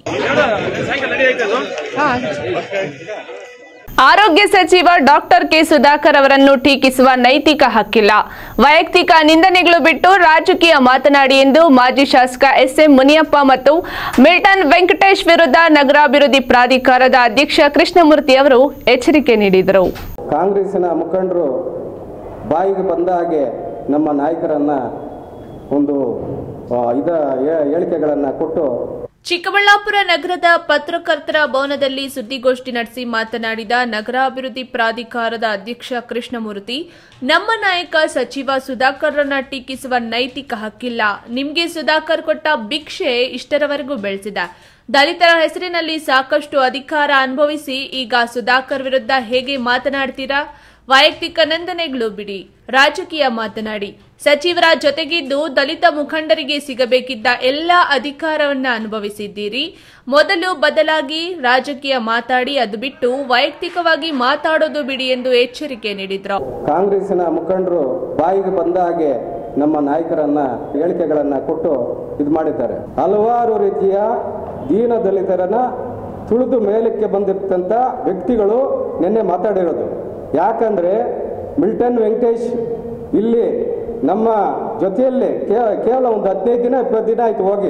ಆರೋಗ್ಯ ಸಚಿವ ಡಾಕ್ಟರ್ ಕೆ ಸುಧಾಕರ್ ಅವರನ್ನು ಟೀಕಿಸುವ ನೈತಿಕ ಹಕ್ಕಿಲ್ಲ ವೈಯಕ್ತಿಕ ನಿಂದನೆಗಳು ಬಿಟ್ಟು ರಾಜಕೀಯ ಮಾತನಾಡಿ ಎಂದು ಮಾಜಿ ಶಾಸಕ ಎಸ್ಎಂ ಮುನಿಯಪ್ಪ ಮತ್ತು ಮಿಲ್ಟನ್ ವೆಂಕಟೇಶ್ ವಿರುದ್ಧ ನಗರಾಭಿವೃದ್ಧಿ ಪ್ರಾಧಿಕಾರದ ಅಧ್ಯಕ್ಷ ಕೃಷ್ಣಮೂರ್ತಿ ಅವರು ಎಚ್ಚರಿಕೆ ನೀಡಿದರು ಕಾಂಗ್ರೆಸ್ಸಿನ ಮುಖಂಡರು ಬಾಯಿಗೆ ಬಂದ ಹಾಗೆ ನಮ್ಮ ನಾಯಕರನ್ನ ಒಂದು ಆ, ಇದ ಹೇ- ಹೇಳಿಕೆಗಳನ್ನ ಕೊಟ್ಟು ಚಿಕ್ಕಬಳ್ಳಾಪುರ ನಗರದ ಪತ್ರಕರ್ತರ ಭವನದಲ್ಲಿ ಸುದ್ದಿಗೋಷ್ಠಿ ನಡೆಸಿ ಮಾತನಾಡಿದ ನಗರಾಭಿವೃದ್ಧಿ ಪ್ರಾಧಿಕಾರದ ಅಧ್ಯಕ್ಷ ಕೃಷ್ಣಮೂರ್ತಿ ನಮ್ಮ ನಾಯಕ ಸಚಿವ ಸುಧಾಕರ್ರನ್ನ ಟೀಕಿಸುವ ನೈತಿಕ ಹಕ್ಕಿಲ್ಲ ನಿಮ್ಗೆ ಸುಧಾಕರ್ ಕೊಟ್ಟ ಭಿಕ್ಷೆ ಇಷ್ಟರವರೆಗೂ ಬೆಳೆಸಿದ ದಲಿತರ ಹೆಸರಿನಲ್ಲಿ ಸಾಕಷ್ಟು ಅಧಿಕಾರ ಅನುಭವಿಸಿ ಈಗ ಸುಧಾಕರ್ ವಿರುದ್ಧ ಹೇಗೆ ಮಾತನಾಡ್ತೀರಾ ವೈಯಕ್ತಿಕ ನಂದನೆಗಳು ಬಿಡಿ ರಾಜಕೀಯ ಮಾತನಾಡಿ ಸಚಿವರ ಜೊತೆಗಿದ್ದು ದಲಿತ ಮುಖಂಡರಿಗೆ ಸಿಗಬೇಕಿದ್ದ ಎಲ್ಲ ಅಧಿಕಾರವನ್ನ ಅನುಭವಿಸಿದ್ದೀರಿ ಮೊದಲು ಬದಲಾಗಿ ರಾಜಕೀಯ ಮಾತಾಡಿ ಅದು ಬಿಟ್ಟು ವೈಯಕ್ತಿಕವಾಗಿ ಮಾತಾಡೋದು ಬಿಡಿ ಎಂದು ಎಚ್ಚರಿಕೆ ನೀಡಿದ್ರು ಕಾಂಗ್ರೆಸ್ಸಿನ ಮುಖಂಡರು ಬಾಯಿಗೆ ಬಂದ ಹಾಗೆ ನಮ್ಮ ನಾಯಕರನ್ನ ಹೇಳಿಕೆಗಳನ್ನ ಕೊಟ್ಟು ಇದು ಮಾಡಿದ್ದಾರೆ ಹಲವಾರು ರೀತಿಯ ದೀನ ದಲಿತರನ್ನ ತುಳಿದು ಮೇಲಕ್ಕೆ ಬಂದಿರ್ತಂತ ವ್ಯಕ್ತಿಗಳು ನಿನ್ನೆ ಮಾತಾಡಿರೋದು ಯಾಕಂದ್ರೆ ಮಿಲ್ಟನ್ ವೆಂಕಟೇಶ್ ಇಲ್ಲಿ ನಮ್ಮ ಜೊತೆಯಲ್ಲಿ ಕೇ- ಕೇವಲ ಒಂದು ಹದಿನೈದು ದಿನ ಇಪ್ಪತ್ತು ದಿನ ಆಯ್ತು ಹೋಗಿ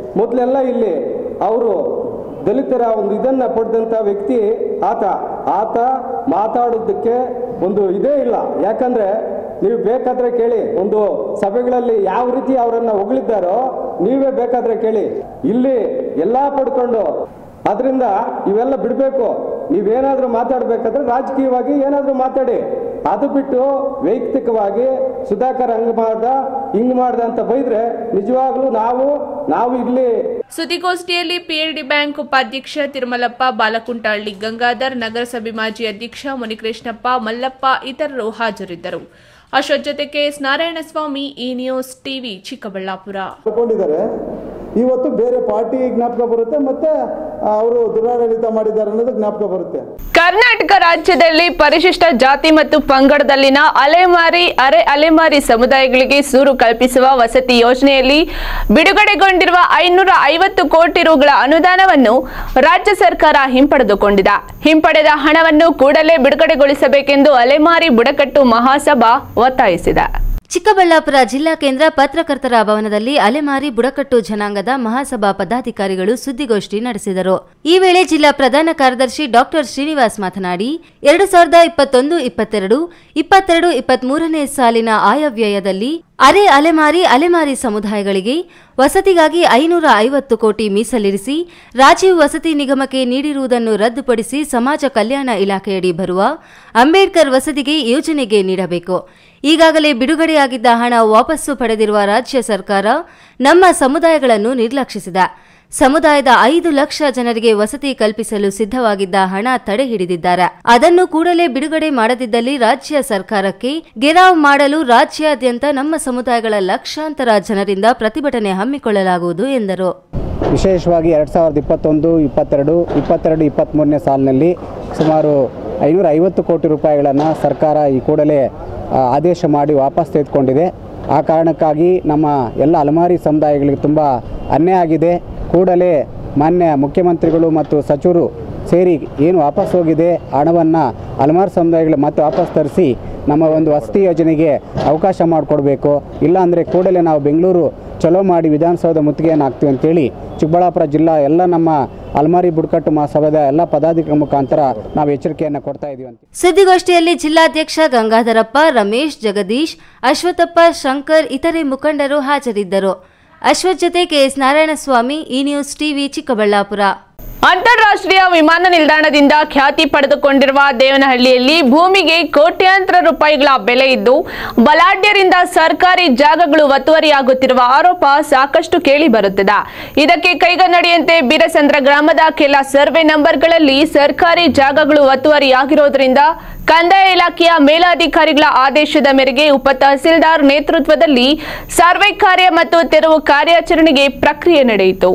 ಮೊದಲೆಲ್ಲ ಇಲ್ಲಿ ಅವರು ದಲಿತರ ಒಂದು ಇದನ್ನ ಪಡೆದಂತ ವ್ಯಕ್ತಿ ಆತ ಆತ ಮಾತಾಡೋದಕ್ಕೆ ಒಂದು ಇದೇ ಇಲ್ಲ ಯಾಕಂದ್ರೆ ನೀವು ಬೇಕಾದ್ರೆ ಕೇಳಿ ಒಂದು ಸಭೆಗಳಲ್ಲಿ ಯಾವ ರೀತಿ ಅವರನ್ನ ಹೊಗಳಿದ್ದಾರೋ ನೀವೇ ಬೇಕಾದ್ರೆ ಕೇಳಿ ಇಲ್ಲಿ ಎಲ್ಲಾ ಪಡ್ಕೊಂಡು ಅದರಿಂದ ಇವೆಲ್ಲ ಬಿಡಬೇಕು ನೀವೇನಾದ್ರೂ ಮಾತಾಡ್ಬೇಕಾದ್ರೆ ರಾಜಕೀಯವಾಗಿ ಏನಾದ್ರೂ ಮಾತಾಡಿ ಅದು ಬಿಟ್ಟು ವೈಯಕ್ತಿಕವಾಗಿ ಸುಧಾಕರ್ ಹಂಗ್ ಮಾಡ್ದ ಹಿಂಗ್ ಮಾಡ್ದ ಅಂತ ಬೈದ್ರೆ ನಿಜವಾಗ್ಲೂ ನಾವು ನಾವು ಇಲ್ಲಿ ಸುದ್ದಿಗೋಷ್ಠಿಯಲ್ಲಿ ಪಿಎಲ್ಡಿ ಬ್ಯಾಂಕ್ ಉಪಾಧ್ಯಕ್ಷ ತಿರುಮಲಪ್ಪ ಬಾಲಕುಂಟಹಳ್ಳಿ ಗಂಗಾಧರ್ ನಗರಸಭೆ ಮಾಜಿ ಅಧ್ಯಕ್ಷ ಮುನಿಕೃಷ್ಣಪ್ಪ ಮಲ್ಲಪ್ಪ ಇತರರು ಹಾಜರಿದ್ದರು ಅಶೋಕ್ ಜೊತೆ ಕೆಎಸ್ ನಾರಾಯಣಸ್ವಾಮಿ ಈ ನ್ಯೂಸ್ ಟಿವಿ ಚಿಕ್ಕಬಳ್ಳಾಪುರ ತಗೊಂಡಿದ್ದಾರೆ ಇವತ್ತು ಬೇರೆ ಪಾರ್ಟಿ ಜ್ಞಾಪಕ ಬರುತ್ತೆ ಮತ್ತೆ ಅವರು ದುರಾಡಳಿತ ಮಾಡಿದ್ದಾರೆ ಅನ್ನೋದು ಜ್ಞಾಪಕ ಬರುತ್ತೆ ಕರ್ನಾಟಕ ರಾಜ್ಯದಲ್ಲಿ ಪರಿಶಿಷ್ಟ ಜಾತಿ ಮತ್ತು ಪಂಗಡದಲ್ಲಿನ ಅಲೆಮಾರಿ ಅರೆ ಅಲೆಮಾರಿ ಸಮುದಾಯಗಳಿಗೆ ಸೂರು ಕಲ್ಪಿಸುವ ವಸತಿ ಯೋಜನೆಯಲ್ಲಿ ಬಿಡುಗಡೆಗೊಂಡಿರುವ ಐನೂರ ಐವತ್ತು ಕೋಟಿ ರುಗಳ ಅನುದಾನವನ್ನು ರಾಜ್ಯ ಸರ್ಕಾರ ಹಿಂಪಡೆದುಕೊಂಡಿದೆ ಹಿಂಪಡೆದ ಹಣವನ್ನು ಕೂಡಲೇ ಬಿಡುಗಡೆಗೊಳಿಸಬೇಕೆಂದು ಅಲೆಮಾರಿ ಬುಡಕಟ್ಟು ಮಹಾಸಭಾ ಒತ್ತಾಯಿಸಿದೆ ಚಿಕ್ಕಬಳ್ಳಾಪುರ ಜಿಲ್ಲಾ ಕೇಂದ್ರ ಪತ್ರಕರ್ತರ ಭವನದಲ್ಲಿ ಅಲೆಮಾರಿ ಬುಡಕಟ್ಟು ಜನಾಂಗದ ಮಹಾಸಭಾ ಪದಾಧಿಕಾರಿಗಳು ಸುದ್ದಿಗೋಷ್ಠಿ ನಡೆಸಿದರು ಈ ವೇಳೆ ಜಿಲ್ಲಾ ಪ್ರಧಾನ ಕಾರ್ಯದರ್ಶಿ ಡಾಕ್ಟರ್ ಶ್ರೀನಿವಾಸ್ ಮಾತನಾಡಿ ಎರಡು ಸಾವಿರದ ಇಪ್ಪತ್ತೊಂದು ಇಪ್ಪತ್ತೆರಡು ಇಪ್ಪತ್ತೆರಡು ಇಪ್ಪತ್ಮೂರನೇ ಸಾಲಿನ ಆಯವ್ಯಯದಲ್ಲಿ ಅರೆ ಅಲೆಮಾರಿ ಅಲೆಮಾರಿ ಸಮುದಾಯಗಳಿಗೆ ವಸತಿಗಾಗಿ ಐನೂರ ಐವತ್ತು ಕೋಟಿ ಮೀಸಲಿರಿಸಿ ರಾಜೀವ್ ವಸತಿ ನಿಗಮಕ್ಕೆ ನೀಡಿರುವುದನ್ನು ರದ್ದುಪಡಿಸಿ ಸಮಾಜ ಕಲ್ಯಾಣ ಇಲಾಖೆಯಡಿ ಬರುವ ಅಂಬೇಡ್ಕರ್ ವಸತಿಗೆ ಯೋಜನೆಗೆ ನೀಡಬೇಕು ಈಗಾಗಲೇ ಬಿಡುಗಡೆಯಾಗಿದ್ದ ಹಣ ವಾಪಸ್ಸು ಪಡೆದಿರುವ ರಾಜ್ಯ ಸರ್ಕಾರ ನಮ್ಮ ಸಮುದಾಯಗಳನ್ನು ನಿರ್ಲಕ್ಷಿಸಿದೆ ಸಮುದಾಯದ ಐದು ಲಕ್ಷ ಜನರಿಗೆ ವಸತಿ ಕಲ್ಪಿಸಲು ಸಿದ್ಧವಾಗಿದ್ದ ಹಣ ತಡೆ ಹಿಡಿದಿದ್ದಾರೆ ಅದನ್ನು ಕೂಡಲೇ ಬಿಡುಗಡೆ ಮಾಡದಿದ್ದಲ್ಲಿ ರಾಜ್ಯ ಸರ್ಕಾರಕ್ಕೆ ಗೆರಾವ್ ಮಾಡಲು ರಾಜ್ಯಾದ್ಯಂತ ನಮ್ಮ ಸಮುದಾಯಗಳ ಲಕ್ಷಾಂತರ ಜನರಿಂದ ಪ್ರತಿಭಟನೆ ಹಮ್ಮಿಕೊಳ್ಳಲಾಗುವುದು ಎಂದರು ವಿಶೇಷವಾಗಿ ಎರಡು ಸಾವಿರದ ಇಪ್ಪತ್ತೊಂದು ಇಪ್ಪತ್ತೆರಡು ಇಪ್ಪತ್ತೆರಡು ಇಪ್ಪತ್ತ್ಮೂರನೇ ಸಾಲಿನಲ್ಲಿ ಸುಮಾರು ಐನೂರ ಐವತ್ತು ಕೋಟಿ ರೂಪಾಯಿಗಳನ್ನು ಸರ್ಕಾರ ಈ ಕೂಡಲೇ ಆ, ಆದೇಶ ಮಾಡಿ ವಾಪಸ್ ತೆಗೆದುಕೊಂಡಿದೆ ಆ ಕಾರಣಕ್ಕಾಗಿ ನಮ್ಮ ಎಲ್ಲ ಅಲಮಾರಿ ಸಮುದಾಯಗಳಿಗೆ ತುಂಬ ಅನ್ಯಾಯ ಆಗಿದೆ ಕೂಡಲೇ ಮಾನ್ಯ ಮುಖ್ಯಮಂತ್ರಿಗಳು ಮತ್ತು ಸಚಿವರು ಸೇರಿ ಏನು ವಾಪಸ್ ಹೋಗಿದೆ ಹಣವನ್ನು ಅಲಮಾರಿ ಸಮುದಾಯಗಳು ಮತ್ತೆ ವಾಪಸ್ ತರಿಸಿ ನಮ್ಮ ಒಂದು ವಸತಿ ಯೋಜನೆಗೆ ಅವಕಾಶ ಮಾಡಿಕೊಡ್ಬೇಕು ಇಲ್ಲಾಂದರೆ ಕೂಡಲೇ ನಾವು ಬೆಂಗಳೂರು ಚಲೋ ಮಾಡಿ ವಿಧಾನಸೌಧ ಮುತ್ತಿಗೆಯನ್ನು ಹಾಕ್ತೀವಿ ಅಂತೇಳಿ ಚಿಕ್ಕಬಳ್ಳಾಪುರ ಜಿಲ್ಲಾ ಎಲ್ಲ ನಮ್ಮ ಅಲ್ಮಾರಿ ಬುಡಕಟ್ಟು ಮಹಾಸಭಾದ ಎಲ್ಲ ಪದಾಧಿಕಾರಿ ಮುಖಾಂತರ ನಾವು ಎಚ್ಚರಿಕೆಯನ್ನು ಕೊಡ್ತಾ ಇದ್ದೀವಿ ಅಂತ ಸುದ್ದಿಗೋಷ್ಠಿಯಲ್ಲಿ ಜಿಲ್ಲಾಧ್ಯಕ್ಷ ಗಂಗಾಧರಪ್ಪ ರಮೇಶ್ ಜಗದೀಶ್ ಅಶ್ವಥಪ್ಪ ಶಂಕರ್ ಇತರೆ ಮುಖಂಡರು ಹಾಜರಿದ್ದರು ಅಶ್ವಥ್ ಜೊತೆ ಕೆಎಸ್ ನಾರಾಯಣಸ್ವಾಮಿ ಈ ನ್ಯೂಸ್ ಟಿವಿ ಚಿಕ್ಕಬಳ್ಳಾಪುರ ಅಂತಾರಾಷ್ಟ್ರೀಯ ವಿಮಾನ ನಿಲ್ದಾಣದಿಂದ ಖ್ಯಾತಿ ಪಡೆದುಕೊಂಡಿರುವ ದೇವನಹಳ್ಳಿಯಲ್ಲಿ ಭೂಮಿಗೆ ಕೋಟ್ಯಾಂತರ ರೂಪಾಯಿಗಳ ಬೆಲೆ ಇದ್ದು ಬಲಾಢ್ಯರಿಂದ ಸರ್ಕಾರಿ ಜಾಗಗಳು ಒತ್ತುವರಿಯಾಗುತ್ತಿರುವ ಆರೋಪ ಸಾಕಷ್ಟು ಕೇಳಿ ಬರುತ್ತಿದೆ ಇದಕ್ಕೆ ಕೈಗನ್ನಡಿಯಂತೆ ಬೀರಸಂದ್ರ ಗ್ರಾಮದ ಕೆಲ ಸರ್ವೆ ನಂಬರ್ಗಳಲ್ಲಿ ಸರ್ಕಾರಿ ಜಾಗಗಳು ಒತ್ತುವರಿಯಾಗಿರುವುದರಿಂದ ಕಂದಾಯ ಇಲಾಖೆಯ ಮೇಲಾಧಿಕಾರಿಗಳ ಆದೇಶದ ಮೇರೆಗೆ ಉಪ ತಹಸೀಲ್ದಾರ್ ನೇತೃತ್ವದಲ್ಲಿ ಸರ್ವೆ ಕಾರ್ಯ ಮತ್ತು ತೆರವು ಕಾರ್ಯಾಚರಣೆಗೆ ಪ್ರಕ್ರಿಯೆ ನಡೆಯಿತು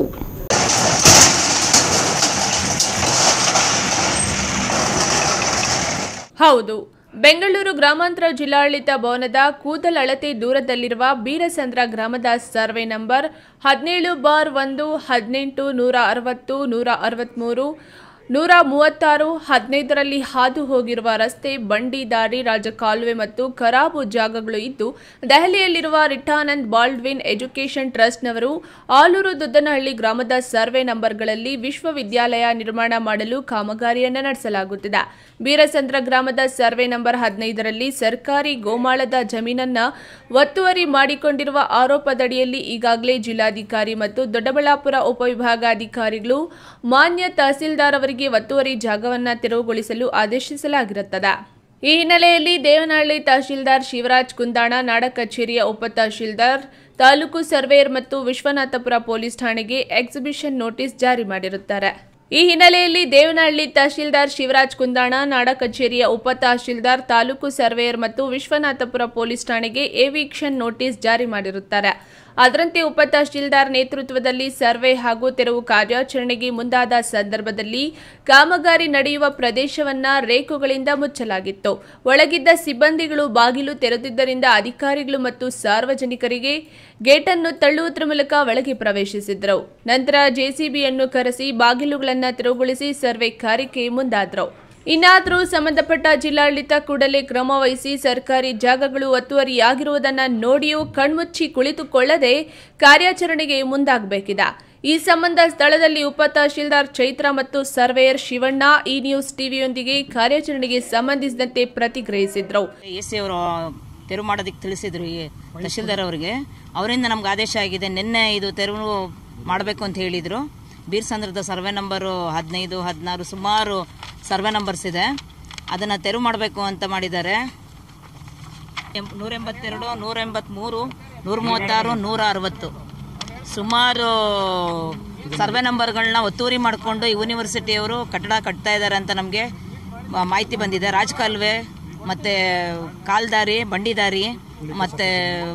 ಹೌದು ಬೆಂಗಳೂರು ಗ್ರಾಮಾಂತರ ಜಿಲ್ಲಾಡಳಿತ ಭವನದ ಕೂದಲ್ ಅಳತೆ ದೂರದಲ್ಲಿರುವ ಬೀರಸಂದ್ರ ಗ್ರಾಮದ ಸರ್ವೆ ನಂಬರ್ ಹದಿನೇಳು ಬಾರ್ ಒಂದು ಹದಿನೆಂಟು ನೂರ ಅರವತ್ತು ನೂರ ಅರವತ್ತ್ಮೂರು ನೂರ ಮೂವತ್ತಾರು ಹದಿನೈದರಲ್ಲಿ ಹಾದು ಹೋಗಿರುವ ರಸ್ತೆ ಬಂಡಿ ದಾರಿ ರಾಜಕಾಲುವೆ ಮತ್ತು ಖರಾಬು ಜಾಗಗಳು ಇದ್ದು ದೆಹಲಿಯಲ್ಲಿರುವ ರಿಟಾನಂದ್ ಬಾಲ್ಡ್ವಿನ್ ಎಜುಕೇಷನ್ ಟ್ರಸ್ಟ್ನವರು ಆಲೂರು ದುದ್ದನಹಳ್ಳಿ ಗ್ರಾಮದ ಸರ್ವೆ ನಂಬರ್ಗಳಲ್ಲಿ ವಿಶ್ವವಿದ್ಯಾಲಯ ನಿರ್ಮಾಣ ಮಾಡಲು ಕಾಮಗಾರಿಯನ್ನು ನಡೆಸಲಾಗುತ್ತಿದೆ ಬೀರಸಂದ್ರ ಗ್ರಾಮದ ಸರ್ವೆ ನಂಬರ್ ಹದಿನೈದರಲ್ಲಿ ಸರ್ಕಾರಿ ಗೋಮಾಳದ ಜಮೀನನ್ನ ಒತ್ತುವರಿ ಮಾಡಿಕೊಂಡಿರುವ ಆರೋಪದಡಿಯಲ್ಲಿ ಈಗಾಗಲೇ ಜಿಲ್ಲಾಧಿಕಾರಿ ಮತ್ತು ದೊಡ್ಡಬಳ್ಳಾಪುರ ಉಪವಿಭಾಗಾಧಿಕಾರಿಗಳು ಮಾನ್ಯ ತಹಸೀಲ್ದಾರ್ ಅವರಿಗೆ ಒತ್ತುವರಿ ಜಾಗವನ್ನ ತೆರವುಗೊಳಿಸಲು ಆದೇಶಿಸಲಾಗಿರುತ್ತದೆ ಈ ಹಿನ್ನೆಲೆಯಲ್ಲಿ ದೇವನಹಳ್ಳಿ ತಹಶೀಲ್ದಾರ್ ಶಿವರಾಜ್ ಕುಂದಾಣ ನಾಡ ಕಚೇರಿಯ ಉಪ ತಹಶೀಲ್ದಾರ್ ತಾಲೂಕು ಸರ್ವೇಯರ್ ಮತ್ತು ವಿಶ್ವನಾಥಪುರ ಪೊಲೀಸ್ ಠಾಣೆಗೆ ಎಕ್ಸಿಬಿಷನ್ ನೋಟಿಸ್ ಜಾರಿ ಮಾಡಿರುತ್ತಾರೆ ಈ ಹಿನ್ನೆಲೆಯಲ್ಲಿ ದೇವನಹಳ್ಳಿ ತಹಶೀಲ್ದಾರ್ ಶಿವರಾಜ್ ಕುಂದಾಣ ನಾಡ ಕಚೇರಿಯ ಉಪ ತಹಶೀಲ್ದಾರ್ ತಾಲೂಕು ಸರ್ವೇಯರ್ ಮತ್ತು ವಿಶ್ವನಾಥಪುರ ಪೊಲೀಸ್ ಠಾಣೆಗೆ ಎವಿಕ್ಷನ್ ನೋಟಿಸ್ ಜಾರಿ ಮಾಡಿರುತ್ತಾರೆ ಅದರಂತೆ ಉಪ ತಹಶೀಲ್ದಾರ್ ನೇತೃತ್ವದಲ್ಲಿ ಸರ್ವೆ ಹಾಗೂ ತೆರವು ಕಾರ್ಯಾಚರಣೆಗೆ ಮುಂದಾದ ಸಂದರ್ಭದಲ್ಲಿ ಕಾಮಗಾರಿ ನಡೆಯುವ ಪ್ರದೇಶವನ್ನ ರೇಖುಗಳಿಂದ ಮುಚ್ಚಲಾಗಿತ್ತು ಒಳಗಿದ್ದ ಸಿಬ್ಬಂದಿಗಳು ಬಾಗಿಲು ತೆರೆದಿದ್ದರಿಂದ ಅಧಿಕಾರಿಗಳು ಮತ್ತು ಸಾರ್ವಜನಿಕರಿಗೆ ಗೇಟನ್ನು ತಳ್ಳುವುದರ ಮೂಲಕ ಒಳಗೆ ಪ್ರವೇಶಿಸಿದ್ರು ನಂತರ ಜೆಸಿಬಿಯನ್ನು ಕರೆಸಿ ಬಾಗಿಲುಗಳನ್ನು ತೆರವುಗೊಳಿಸಿ ಸರ್ವೆ ಕಾರ್ಯಕ್ಕೆ ಮುಂದಾದ್ರು ಇನ್ನಾದರೂ ಸಂಬಂಧಪಟ್ಟ ಜಿಲ್ಲಾಡಳಿತ ಕೂಡಲೇ ಕ್ರಮ ವಹಿಸಿ ಸರ್ಕಾರಿ ಜಾಗಗಳು ಒತ್ತುವರಿಯಾಗಿರುವುದನ್ನು ನೋಡಿಯೂ ಕಣ್ಮುಚ್ಚಿ ಕುಳಿತುಕೊಳ್ಳದೆ ಕಾರ್ಯಾಚರಣೆಗೆ ಮುಂದಾಗಬೇಕಿದೆ ಈ ಸಂಬಂಧ ಸ್ಥಳದಲ್ಲಿ ಉಪ ತಹಶೀಲ್ದಾರ್ ಚೈತ್ರ ಮತ್ತು ಸರ್ವೇಯರ್ ಶಿವಣ್ಣ ಈ ನ್ಯೂಸ್ ಟಿವಿಯೊಂದಿಗೆ ಕಾರ್ಯಾಚರಣೆಗೆ ಸಂಬಂಧಿಸಿದಂತೆ ಪ್ರತಿಕ್ರಿಯಿಸಿದ್ರು ಎ ಸಿ ಅವರು ತೆರವು ಮಾಡೋದಕ್ಕೆ ತಿಳಿಸಿದ್ರು ಈ ತಹಶೀಲ್ದಾರ್ ಅವರಿಗೆ ಅವರಿಂದ ನಮ್ಗೆ ಆದೇಶ ಆಗಿದೆ ನಿನ್ನೆ ಇದು ತೆರವು ಮಾಡಬೇಕು ಅಂತ ಹೇಳಿದರು ಬೀರ್ಸಂದ್ರದ ಸರ್ವೆ ನಂಬರು ಹದಿನೈದು ಹದಿನಾರು ಸುಮಾರು ಸರ್ವೆ ನಂಬರ್ಸ್ ಇದೆ ಅದನ್ನು ತೆರವು ಮಾಡಬೇಕು ಅಂತ ಮಾಡಿದ್ದಾರೆ ಎಂ- ನೂರ ಎಂಬತ್ತೆರಡು ನೂರ ಎಂಬತ್ತ್ಮೂರು ನೂರ ಮೂವತ್ತಾರು ನೂರ ಅರವತ್ತು ಸುಮಾರು ಸರ್ವೆ ನಂಬರ್ಗಳನ್ನ ಒತ್ತುವರಿ ಮಾಡಿಕೊಂಡು ಯೂನಿವರ್ಸಿಟಿಯವರು ಕಟ್ಟಡ ಕಟ್ತಾ ಇದ್ದಾರೆ ಅಂತ ನಮಗೆ ಮಾಹಿತಿ ಬಂದಿದೆ ರಾಜಕಾಲುವೆ ಮತ್ತು ಕಾಲ್ದಾರಿ ಬಂಡಿದಾರಿ ಮತ್ತು